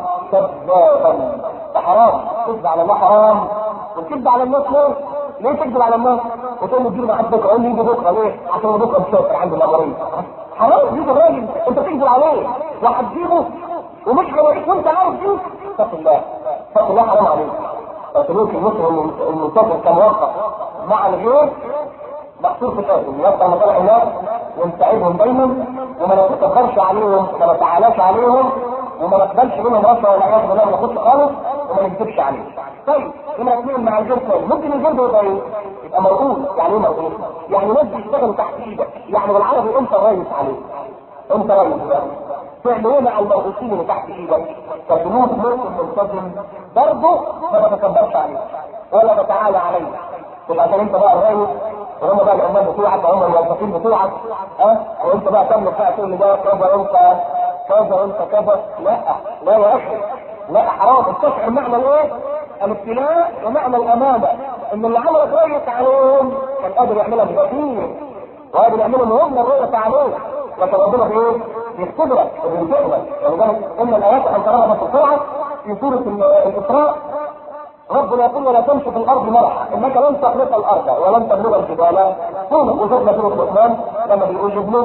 كذابا فحرام كذب على الله حرام والكذب على الناس ليه؟ ليه تكذب على الناس؟ وتقول له اديله معاك بكره قول لي يجي بكره ليه؟ عشان بكره مسافر عند الامرين حرام يجي الراجل انت تكذب عليه وهتجيبه ومش هيلاقيك وانت عارف دي اتق الله اتق الله حرام عليك فسلوك المسلم المسافر كموظف مع الغير مقصور في الاسم يبقى مطلع الناس ونساعدهم دايما وما نتكبرش عليهم وما نتعالاش عليهم وما نقبلش منهم رشوه ولا عياذ بالله ما ناخدش خالص وما نكذبش عليهم. طيب لما اثنين مع الجنس ممكن الجنس يبقى ايه؟ يبقى مرؤوس يعني ايه مرؤوس؟ يعني ناس بيشتغلوا تحت ايدك يعني بالعربي انت الرئيس عليه. انت رئيس فعل ايه مع المرؤوسين اللي تحت ايدك؟ كجنود مسلم ملتزم برضه ما تتكبرش عليه ولا تتعالى عليه. يبقى عشان انت بقى الرئيس وهم بقى العمال بتوعك وهم الموظفين بتوعك ها وانت بقى تملك بقى تقول لي ده كذا انت كذا انت كذا لا لا يا اخي لا حرام استشعر معنى الايه؟ الابتلاء ومعنى الامانه ان اللي عمل كويس عليهم كان قادر يعملها بكثير وقادر يعملهم هم الرؤية عليه لكن ربنا بايه؟ يختبرك وبينتقلك ولذلك ان الايات ان تراها بسرعه في سوره الاسراء ربنا يقول ولا تمشي في الارض مرحا انك لن تخلق الارض ولن تبلغ الجبال طول وجدنا سوره لقمان لما بيقول ابنه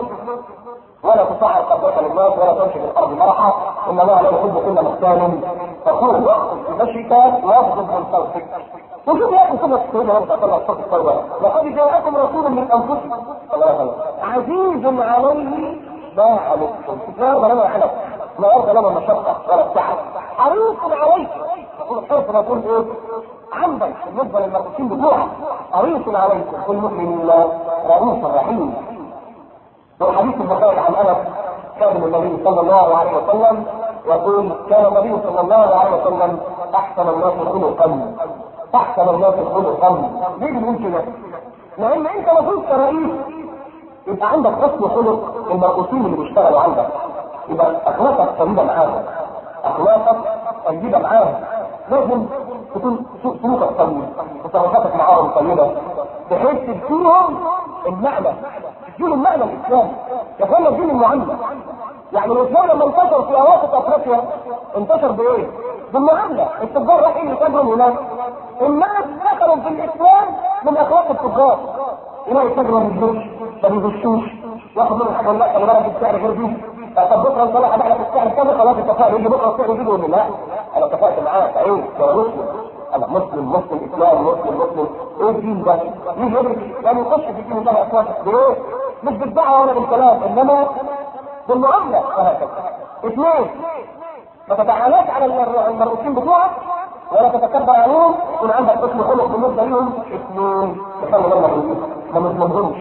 ولا تصعر قدرك للناس ولا تمشي في الارض مرحا ان الله لا يحب كل مختال فخور واخذ بمشيك واغضب من صوتك وشوف يا اخي سنة سيدنا النبي صلى الله عليه وسلم لقد جاءكم رسول من انفسكم صلى الله عليه وسلم عزيز عليه ما عنتم تجار لنا عنب لا ارض لنا مشقه ولا التعب حريص عليك يقول الحرص يكون ايه؟ عندك بالنسبه للمرؤوسين بتوعك حريص عليكم بالمؤمنين رؤوف رحيم والحديث البخاري عن انس كان النبي صلى الله عليه وسلم يقول كان النبي صلى الله عليه وسلم احسن الناس خلقا احسن الناس خلقا ليه بنقول كده؟ لان انت المفروض كرئيس يبقى عندك حسن خلق المرؤوسين اللي بيشتغلوا عندك يبقى اخلاقك طيبه معاهم اخلاقك طيبه معاهم لازم تكون سلوكك طيب وتصرفاتك معاهم طيبه بحيث تديهم المعنى تديهم المعنى الاسلامي يا اخوانا الدين المعامله يعني الاسلام لما انتشر في اواسط افريقيا انتشر بايه؟ بالمعامله التجار رايحين يتاجروا هناك الناس دخلوا في الاسلام من اخلاق التجار يلاقي تاجر ما بيجوش ما بيغشوش ياخد منه حاجه لا خلي بالك السعر غير دي طب بكره انت لا هبيع لك السعر كذا خلاص اتفقنا يجي بكره السعر يجي يقول لا انا اتفقت معاك ايه ده مسلم انا مسلم مسلم اسلام مسلم مسلم ايه الدين ده؟ يجي يدرك يعني يخش في الدين ده اخوات ليه؟ مش بالدعوه ولا بالكلام انما بالمعامله وهكذا اثنين ما تتعاملش على المرؤوسين بتوعك ولا تتكبر عليهم يكون عندك حسن خلق بالنسبه لهم اثنين تخلوا بالك ما نظلمهمش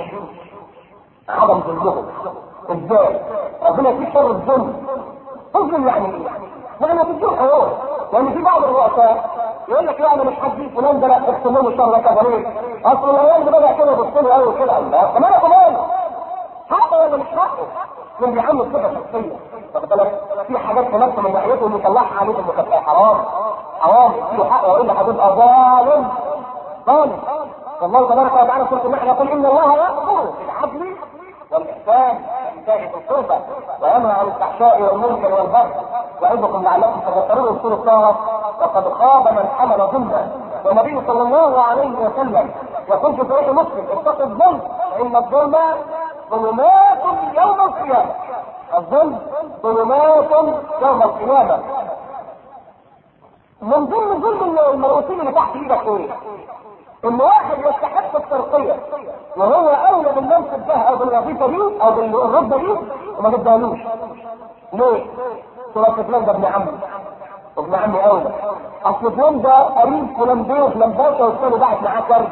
عدم ظلمهم ازاي؟ ربنا يكفيك شر الظلم تظلم يعني ايه؟ يعني تديله حقوق يعني في بعض الرؤساء يقول لك لا انا مش هدي فلان ده لا اقسم له شر كذا ليه؟ اصل الايام ده بدا كده يبص لي قوي كده الله طب انا كمان حقه ولا مش حقه؟ من بيعمل صفه شخصيه واخد بالك في حاجات في نفسه من ناحيته اللي يطلعها عليه المكافاه حرام حرام يديله حقه والا هتبقى ظالم ظالم والله تبارك وتعالى سوره النحل يقول ان الله يامر بالعدل والاحسان وايتاء ذي القربى وينهى عن الفحشاء والمنكر والبغي يعظكم لعلكم تذكرون سوره طه وقد خاب من حمل ظلما والنبي صلى الله عليه وسلم يقول في صحيح مسلم اتقوا الظلم فان الظلم ظلمات يوم القيامه الظلم ظلمات يوم القيامه من ضمن ظلم المرؤوسين اللي تحت ايدك ايه؟ ان واحد يستحق الترقية وهو اولى بالمنصب ده او بالوظيفة دي او بالرتبة دي وما تدالوش ليه؟ تقول فلان ده ابن عمي ابن عمي اولى اصل فلان ده قريب فلان بيه فلان باشا والثاني بعت معاه كرب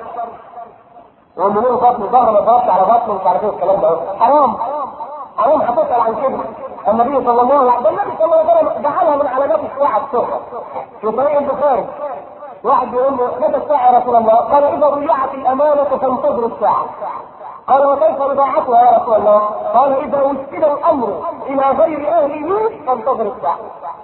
يقول له ليه بطني ظهر ما ضغطش على بطني مش عارف ايه الكلام ده حرام حرام هتسال عن كده النبي صلى الله عليه وسلم النبي صلى الله عليه وسلم جعلها من علامات الساعه الصغرى في طريق البخاري واحد بيقول له متى الساعة يا رسول الله؟ قال إذا ضيعت الأمانة فانتظروا الساعة. قال وكيف إضاعتها يا رسول الله؟ قال إذا وسد الأمر إلى غير أهله فانتظر الساعة.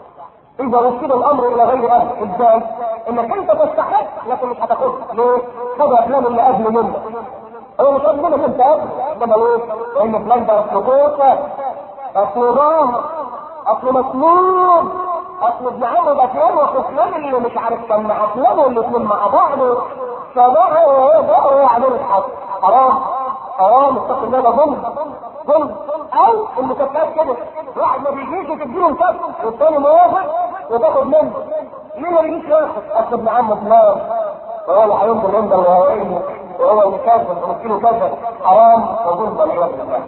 إذا وسد الأمر إلى غير أهله، إزاي؟ إنك أنت تستحق لكن مش هتاخدها، ليه؟ خد فلان اللي قبل منك. هو مش قبل منك أنت قبل، إنما ليه؟ لأن فلان ده أصله كوسة، أصله ظاهر، أصله مسلوب، اصل ابن عمرو ده فلان وخصمان اللي مش عارف كان مع فلان والاثنين مع بعض فده هو ده هو يعمل الحق حرام حرام اتق الله ده ظلم ظلم او المكافآت كده واحد ما بيجيش تديله مكافأة والتاني موافق وتاخد منه ليه ما بيجيش ياخد اصل ابن عم فلان وهو اللي هينزل ينزل وهو ابنه وهو اللي كافر ومسكينه كذا حرام وظلم والعياذ بالله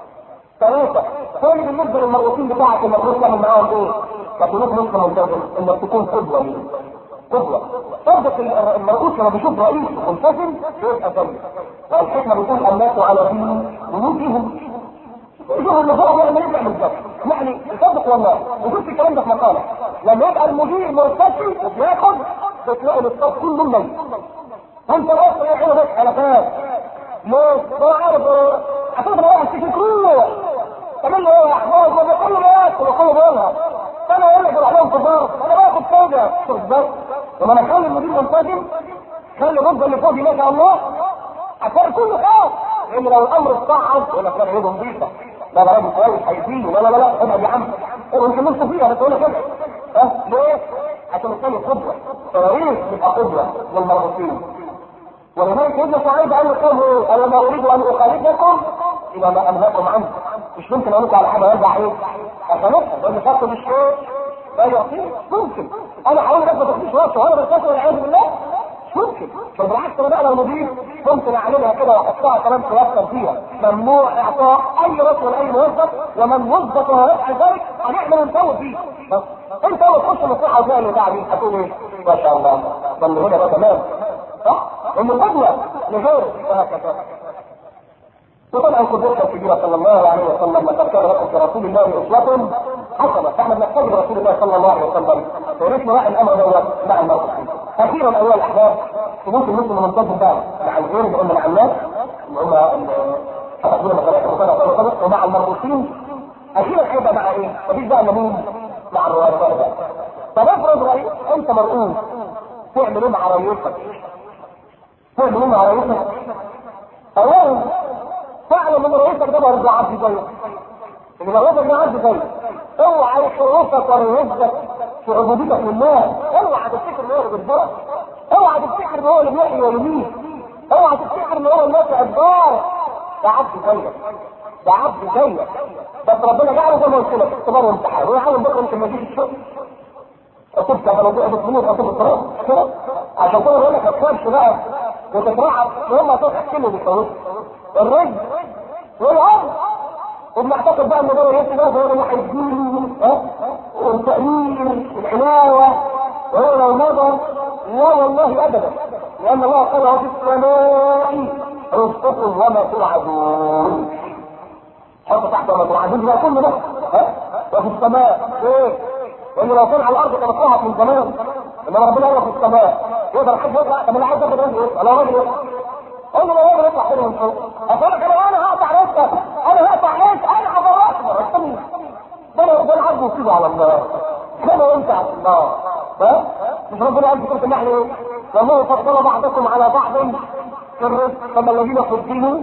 ثلاثة كل بالنسبة للمرؤوسين بتاعك المفروض تعمل معاهم ايه؟ كطلوب نصف ملتزم انك تكون قدوة ليه قدوة صدق المرؤوس لما بيشوف رئيس ملتزم يبقى سيء والحكمة بتقول الناس على دين ملوكهم يشوف اللي فوق يعمل ايه يعمل كده يعني صدق والله وشفت الكلام ده في مقالة لما يبقى المدير مرتشي وبياخد بتلاقي الاستاذ كله ميت انت اصلا يعملوا بس حلقات ليه؟ ده عارف عشان انا واحد في كله تعمل له ايه يا احمد ولا كله بياكل وكله بيلها انا اقول لك عليهم كبار انا باخد فوجة شوف بس لما انا اخلي المدير منسجم خلي الرتبه اللي فوق دي ما شاء الله هتلاقي كله خاص لان لو الامر اتصعد يقول لك لا ايده نظيفه لا ده راجل كويس هيفيد لا لا لا لا ابعد يا عم انت نفسه فيها بس اقول لك كده ها ليه؟ عشان الثاني قدوه فياريت يبقى قدوه للمرؤوسين ولذلك ابن سعيد قال لكم ايه؟ قال ما اريد ان اخالفكم الى ما انهاكم عنه مش ممكن اقول لكم على حاجه يرجع ايه؟ عشان لان شرط مش ايه؟ لا يعطيه ممكن انا هقول لك ما تاخديش وقت وانا بتكلم والعياذ بالله مش ممكن بل بالعكس انا بقى لو مدير ممكن اعملها كده واحطها كمان توفر فيها ممنوع اعطاء اي رشوه لاي موظف ومن وظف ويفعل ذلك هنعمل ونسوي فيه بس انت اول تخش مصلحه وتلاقي البتاع دي هتقول ايه؟ ما شاء الله ضل هنا بقى تمام صح؟ انه قدوه لغيره وهكذا وطبعا قدوتنا الكبيره صلى الله عليه وسلم لقد كان لكم في رسول الله اسوه حسنه فاحنا بنحتاج رسول الله صلى الله عليه وسلم ورثنا واحد الامر دوت مع الموقف اخيرا ايها الاحباب ثبوت المسلم المنتظم بقى مع الغير اللي قلنا مع الناس اللي هم حفظونا مثلا ومع المرؤوسين اخيرا هيبقى مع ايه؟ مفيش بقى مين؟ مع الرؤساء بقى طب افرض رئيس انت مرؤوس تعمل ايه مع رئيسك؟ تعمل ايه مع رئيسك؟ اولا تعلم ان رئيسك ده برضه عبد زيك ان رئيسك ده عبد زيك اوعى يحرسك ورئيسك في عبوديتك لله اوعى تفتكر ان هو اللي بيرزقك اوعى تفتكر ان هو اللي بيحيي ويميت اوعى تفتكر ان هو النافع الدار ده عبد زيك ده عبد زيك بس ربنا جعله زي ما قلت لك اختبار وامتحان ويحاول بكره انت لما تيجي الشغل تبقى موضوع بتموت او تبقى كده عشان كده بقول لك ما تخافش بقى وتترعب وهم هتضحك كله بيخوفك الرجل والارض وبنعتقد بقى ان ده رئيس ده هو اللي هيديني ها والتأمين والعلاوة وهو لو مضى لا والله ابدا لان الله قال في السماء رزقكم وما توعدون حط تحت وما توعدون بقى كل ده ها وفي السماء ايه لان لو كان على الارض كانت راحت من زمان انما ربنا قال في السماء يقدر حد يطلع طب انا عايز اخد رزق يطلع لا راجل يطلع قول له لو راجل يطلع حلو من فوق اقول لك انا انا هقطع رزقك انا هقطع رزق انا هبرأك ده انا ده العبد يسيبه على الله كما وانت على الله ها مش ربنا قال في سوره النحل ايه؟ والله فضل بعضكم على بعض في الرزق فما الذين فضلوا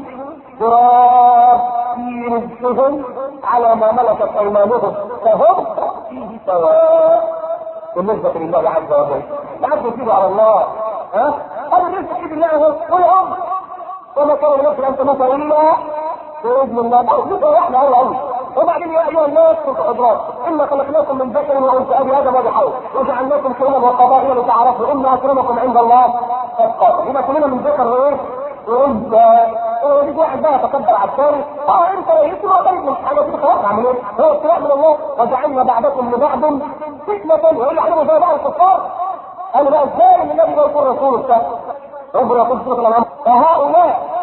ضراب في رزقهم على ما ملكت ايمانهم فهم فيه سواء بالنسبة لله عز وجل العبد يسيبه على الله ها هذا الرزق في الله هو والامر وما كان لنفس ان تموت الا باذن الله او نبقى احنا هو قوي وبعدين يا ايها الناس كنت حضرات انا خلقناكم من ذكر وانثى ابي ادم وابي حواء وجعلناكم شعوبا وقبائل لتعارفوا ان اكرمكم عند الله اتقاكم يبقى كلنا من ذكر وايه؟ وانثى ويجي واحد بقى يتكبر على الثاني اه انت رئيس ما طيب مش حاجه كده خلاص اعمل ايه؟ هو ابتلاء من الله وجعلنا بعضكم لبعض فتنه ويقول عليهم زي بعض الكفار قالوا بقى ازاي النبي ده يكون رسول بتاعه ربنا يقول في سوره الانعام فهؤلاء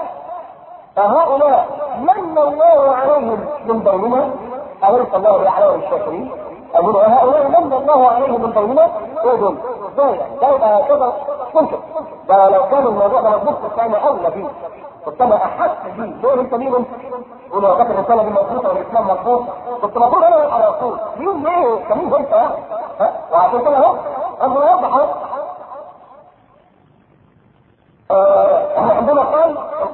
فهؤلاء من الله عليهم من بيننا أليس الله بأعلام الشاكرين أقول هؤلاء من الله عليهم من بيننا إيه دول؟ ازاي؟ ده يبقى كده ممكن ده لو كان الموضوع ده مضبوط كان أولى بيه كنت انا احس بيه دول انت مين انت؟ ولو كانت الرساله دي مضبوطه والاسلام مضبوط كنت المفروض انا ابقى رسول مين ليه؟ كمين انت يعني؟ ها؟ وعشان كده اهو انا اوضح اهو احنا عندنا قال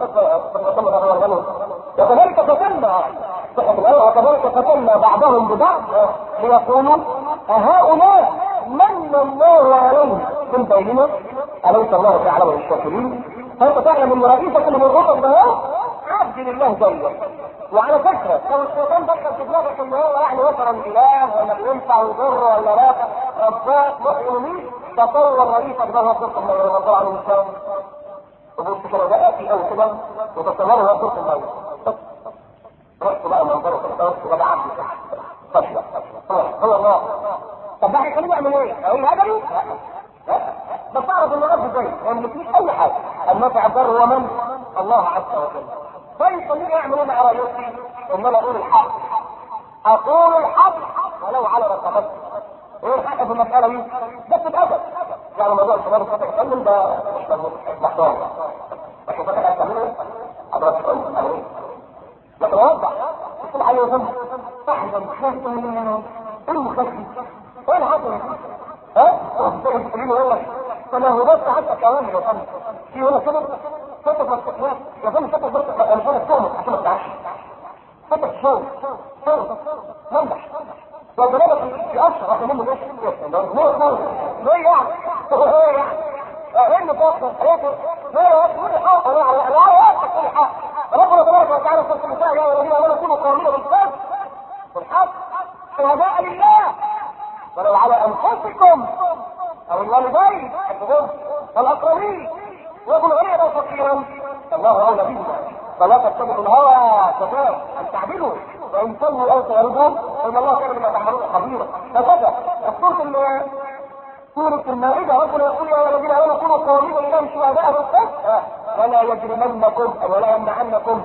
وكذلك فتنا وكذلك فتنا بعضهم ببعض ليقولوا أهؤلاء من الله عليهم من بيننا أليس الله تعالى الشاكرين فأنت تعلم أن رئيسك اللي مرغوطا ده عبد لله زيك وعلى فكرة لو الشيطان دخل في دماغك ان هو يعني مثلا اله ولا بينفع ويضر ولا لا رباك مؤمن تصور رئيسك ده هو صدق الله رضي الله عنه الانسان وبص كده بقى في او كده وتصوره هو صوت الميه رحت بقى منظره كده رحت بقى عبد فشل هو الله طب ده هيخليه يعمل ايه؟ اقول هذا ليه؟ بس اعرف ان رب زي ما يملكنيش اي حاجه النافع الضر هو من؟ الله عز وجل طيب خليني اعمل ايه مع رئيسي؟ ان انا اقول الحق اقول الحق ولو على رقبتي ايه الحق في المساله دي؟ بس الادب يعني موضوع الشباب الفتح يتكلم ده مش مظبوط محتوى لكن فتح يتكلم حضرتك تقول لكن اوضح تقول عليه وسلم صاحب المخافة ايه المخافة؟ ايه الحق ها؟ تقول له والله فانا هو بس حتى كمان يا فندم في هنا كده فتح الاستقبال يا فندم فتح بس انا مش عارف عشان ما تعرفش فتح شغل شغل منبح وضربت في اشهر رقم منه ليش ليه يعني ايه يعني ايه اللي فوق حياته لا كل حق لا لا كل حق ربنا تبارك وتعالى في النساء يا الذين امنوا كونوا قوامين بالقسط والحق شهداء لله ولو على انفسكم او الوالدين والاقربين وابن غير او فقيرا الله اولى بهما فلا تتبعوا الهوى شباب ان تعدلوا وان تلوا او تعرضوا فان الله كان بما تعملون خبيرا هكذا الصوت سورة المائدة ربنا يقول يا الذين آمنوا كونوا قوامين لله شهداء بالقسط ولا يجرمنكم ولا يمنعنكم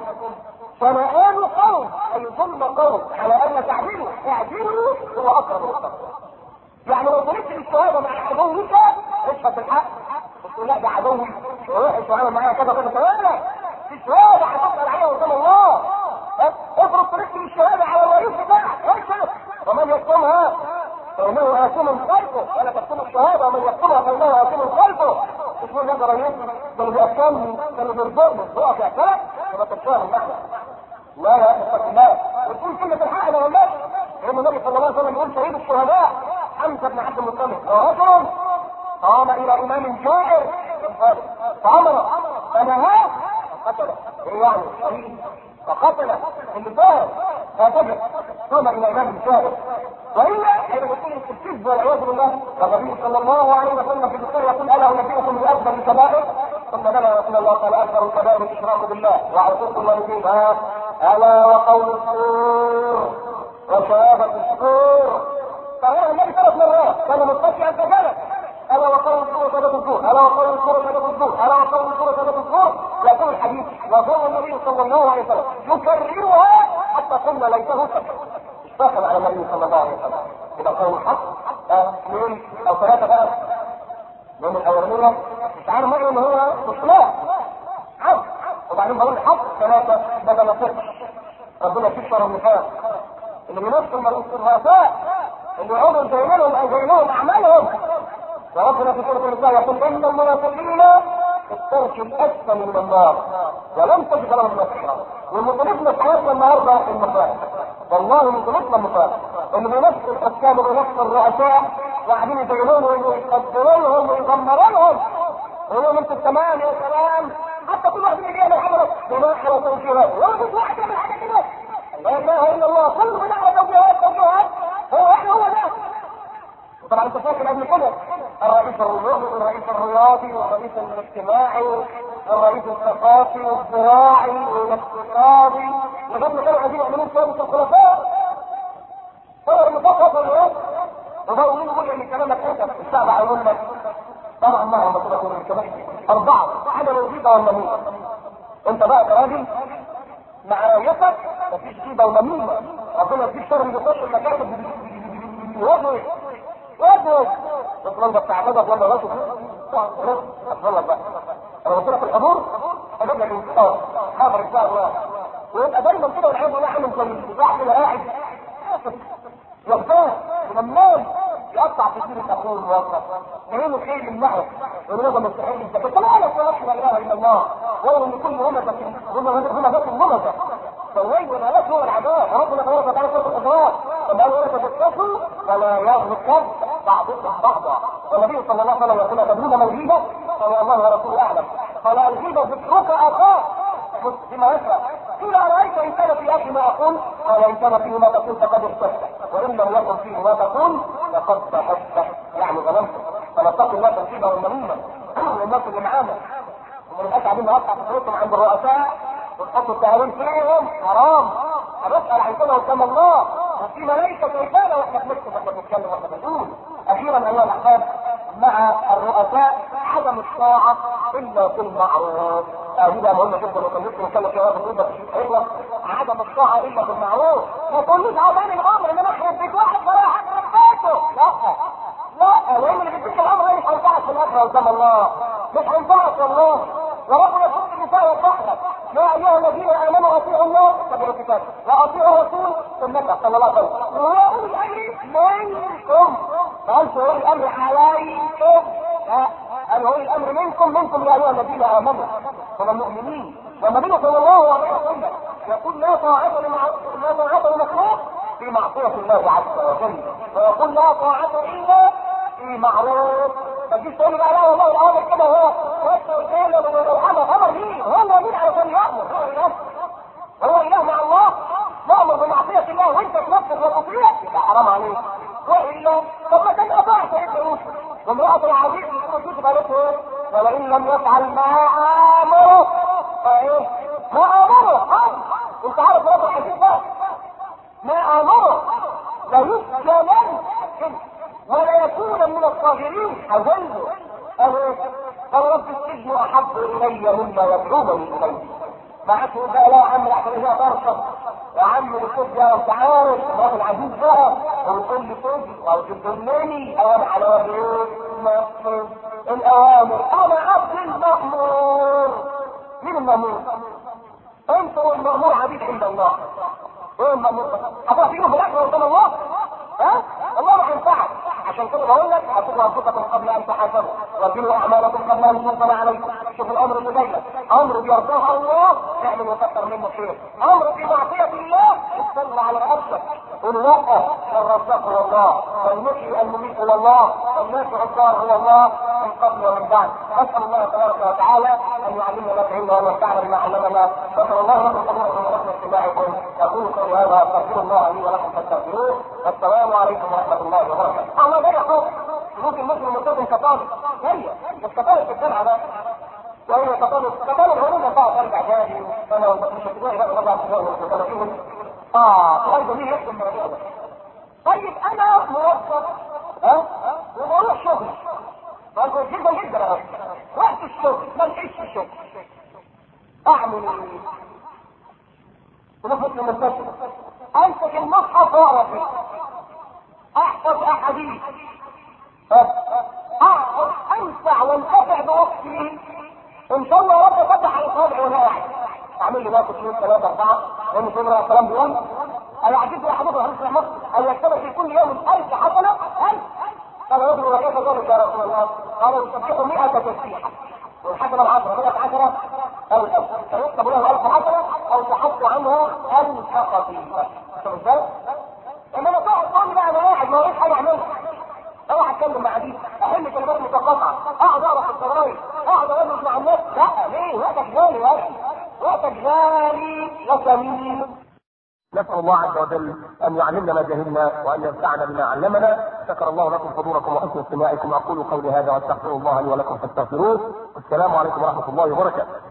شنآن قوم أي ظلم قوم على أن تعدلوا اعدلوا هو أقرب للتقوى يعني لو طلبت الشهادة مع عدوك اشهد بالحق تقول لا ده عدوي ووحش وعمل معايا كذا كذا كذا الشهادة هتسأل عليها قدام الله افرض طلبت الشهادة على الرئيس بتاعك اشهد ومن يكتمها فإنه آثم خلفه ولا تكتم الشهادة ومن يكتمها فإنه آثم خلفه مش من نقدر ايه ده اللي بيأكلني ده اللي بيرزقني هو في أكلك يبقى تتشاهد النحو لا لا اتق الله وتقول كلمة الحق انا والله لأن النبي صلى الله عليه وسلم يقول شهيد الشهداء حمزة بن عبد المطلب ورجل قام إلى إمام جائر فأمر فنهاه فقتله إيه يعني شهيد فقتل اللي فاهم فاتجه قام إلى إمام جائر وإلا حين يكون الكذب والعياذ بالله والنبي صلى الله عليه وسلم في الدكتور يقول ألا أنبئكم بأكبر الكبائر ثم بلى رسول الله قال أكبر الكبائر الإشراك بالله وعقوق الوالدين ألا وقول السور وشهادة السور فهو النبي ثلاث مرات كان متكئا كذلك ألا وقول السور شهادة السور ألا وقول السور شهادة السور ألا وقول السور شهادة السور يقول الحديث وهو النبي صلى الله عليه وسلم يكررها حتى قلنا ليته سكت اشتغل على النبي صلى الله عليه وسلم يبقى قول الحق اثنين او ثلاثة بقى من الاولانية مش عارف مرة ان هو مصلاح عرض وبعدين بقول الحق ثلاثة بدل صفر ربنا يكسر النفاق اللي بينصر من الرؤساء اللي يعودوا زينهم او زينهم اعمالهم وربنا في سورة النساء يقول ان المنافقين في الترك الاسفل من النار ولم تجد لهم نصيرا والمطلوب في حياتنا النهارده المصائب والله مطلوبنا المصائب اللي بنفس الحكام وبنفس الرؤساء وقاعدين يزينونهم ويقدرونهم ويغمرونهم ويقولوا انتوا تمام يا سلام حتى كل واحد اللي بيعمل حاجه جماعه وتوجيهات ولا مش واحد يعمل حاجه كده لا اله الا الله كله بنعمل توجيهات توجيهات هو احنا هو ده طبعا انت فاكر قبل كده الرئيس الرياضي والرئيس الرياضي والرئيس الاجتماعي والرئيس الثقافي والزراعي والاقتصادي لغايه ما كانوا عايزين يعملوا سياسه الخلفاء صور المفقط والرئيس وبقوا يقولوا يقول ان كلامك انت الشعب هيقول لك طبعا ما هم كده كلهم كمان اربعه حاجه الغيبه والنميمه انت بقى كراجل مع رايتك مفيش غيبه ونميمه ربنا يديك شر بيخش المكاتب وجهه وجهه بس لو بتاع مدد ولا راسه اتفضل بقى انا قلت لك الحضور اجيب لك الانتصار حاضر ان شاء الله ويبقى دايما كده والعياذ بالله عامل زي الدفاع كده قاعد يغتاب ونمام يقطع في سيرة اخوه الموظف يعملوا خير من معه يقولوا له مستحيل انت بس لا لا اله الا الله ولو ان كل همزه همزه همزه فالويل والهلاك هو العذاب ربنا تبارك وتعالى سوره الحجرات طب قالوا ولا تتكسوا ولا يغتب بعضكم بعضا والنبي صلى الله عليه وسلم يقول تدرون ما الغيبه قال الله ورسوله اعلم قال الغيبه ذكرك اخاك بما يشرع قيل ارايت ان كان في اخي ما اقول قال ان كان فيه ما تقول فقد اختفت وان لم يكن فيه ما تقول فقد تحدث يعني ظلمت فنتقي الله تنفيذا والنميمه والناس اللي معانا وما نبقاش قاعدين نقطع فكرتهم عند الرؤساء ونحط التهاوين فيهم حرام هنسال عن كده قدام الله وفي ملائكه رساله واحنا بنكتب واحنا بنتكلم واحنا بنقول اخيرا ايها الاحباب مع الرؤساء عدم الطاعه الا في المعروف هذه بقى مهمه جدا وكان نفسي نتكلم فيها في الغيبه ايوه عدم الطاعه الا في المعروف ما تقوليش عاوزاني الامر ان انا اخرب بيت واحد فراح اخرب بيته لا لا لان اللي بيديك الامر مش هينفعك في الاخره قدام الله مش هينفعك والله وربنا يقول في النساء والصحبه يا ايها الذين امنوا اطيعوا الله اتبعوا الكتاب واطيعوا الرسول سنته صلى الله عليه وسلم واولي الامر منكم ما قالش اولي الامر عليكم لا قال اولي الامر منكم منكم يا ايها الذين امنوا هم المؤمنين والنبي صلى الله عليه وسلم يقول لا طاعه لا طاعه لمخلوق في معصيه الله عز وجل ويقول لا طاعه الا في معروف ما تجيش تقول بقى لا والله الامر كده هو وش والليل والامر امر مين؟ هو مين علشان يامر؟ هو اله هو اله مع الله نامر بمعصيه الله وانت تنفذ وتطيع يبقى حرام عليك والا طب ما كان اطاع سيدنا يوسف وامراه العزيز يقول يوسف قالت ايه؟ ولئن لم يفعل ما امره فايه؟ ما امره انت عارف رب العزيز ده ما امره لا يسجنن ولا يكون من الصاغرين اذله قال ايه؟ قال رب السجن احب الي مما يدعونني اليه بعته بقى لا يا عم احسن هي ترشد يا عم الكتب يا انت عارف مرات العزيز بقى ويقول لي كتب او تدلني او انا على وجه ايه؟ الاوامر انا عبد المامور مين المامور؟ انت والمامور عبيد عند الله ايه المامور؟ هتعطيه في الاخره قدام الله؟ ها؟ الله ما هينفعك عشان كده بقول لك حاسبوا انفسكم قبل ان تحاسبوا وزنوا اعمالكم قبل ان تنزل عليكم شوف الامر اللي جاي لك امر بيرضاه الله اعمل وكثر منه خير امر في معصيه الله اتصل على راسك قل لا الرزاق هو الله والمحيي المميت هو الله والنافع الضار هو الله من قبل ومن بعد اسال الله تبارك وتعالى ان يعلمنا ما فهمنا وان ينفعنا بما علمنا شكر الله لكم تبارك ورحمه اتباعكم اقول قولي هذا استغفر الله لي ولكم فاستغفروه والسلام عليكم ورحمه الله وبركاته. الله جاي يقول ممكن مسلم مستخدم كطالب جاي مش كطالب في الجامعه ده وهي كطالب كطالب هو لما بقى ترجع جاري انا مش هتلاقي بقى ربع فيهم اه طيب مين يحكم الموضوع ده؟ طيب انا موظف ها وبروح شغل برضه جدا جدا اهو وقت الشغل ما لقيتش الشغل اعمل ايه؟ ونفس المستشفى امسك المصحف واقرا فيه احفظ احاديث اقعد انفع وانتفع بوقتي ان شاء الله رب فتح على صابعي وانا قاعد اعمل لي بقى اثنين ثلاثه اربعه لان سيدنا عليه السلام بيقول انا عجبت يا حبيبي الحديث مصر ان يكتب في كل يوم ألف حسنه ألف قال رجل وكيف ذلك يا رسول الله؟ قال يسبح 100 تسبيحه والحسنه العشره مئة عشره او الألف فيكتب له ألف حسنه او تحط عنه ألف خطيئه شوف ازاي؟ انما تقعد تقول بقى انا واحد ما وريش حاجه اعملها اروح اتكلم مع دي احل كلمات متقاطعه اقعد اقرا في الجرايد اقعد ادرس مع الناس لا ليه وقتك غالي يا اخي وقتك غالي وثمين نسأل الله عز وجل أن يعلمنا ما جهلنا وأن ينفعنا بما علمنا شكر الله لكم حضوركم وحسن استماعكم أقول قولي هذا وأستغفر الله لي ولكم فاستغفروه والسلام عليكم ورحمة الله وبركاته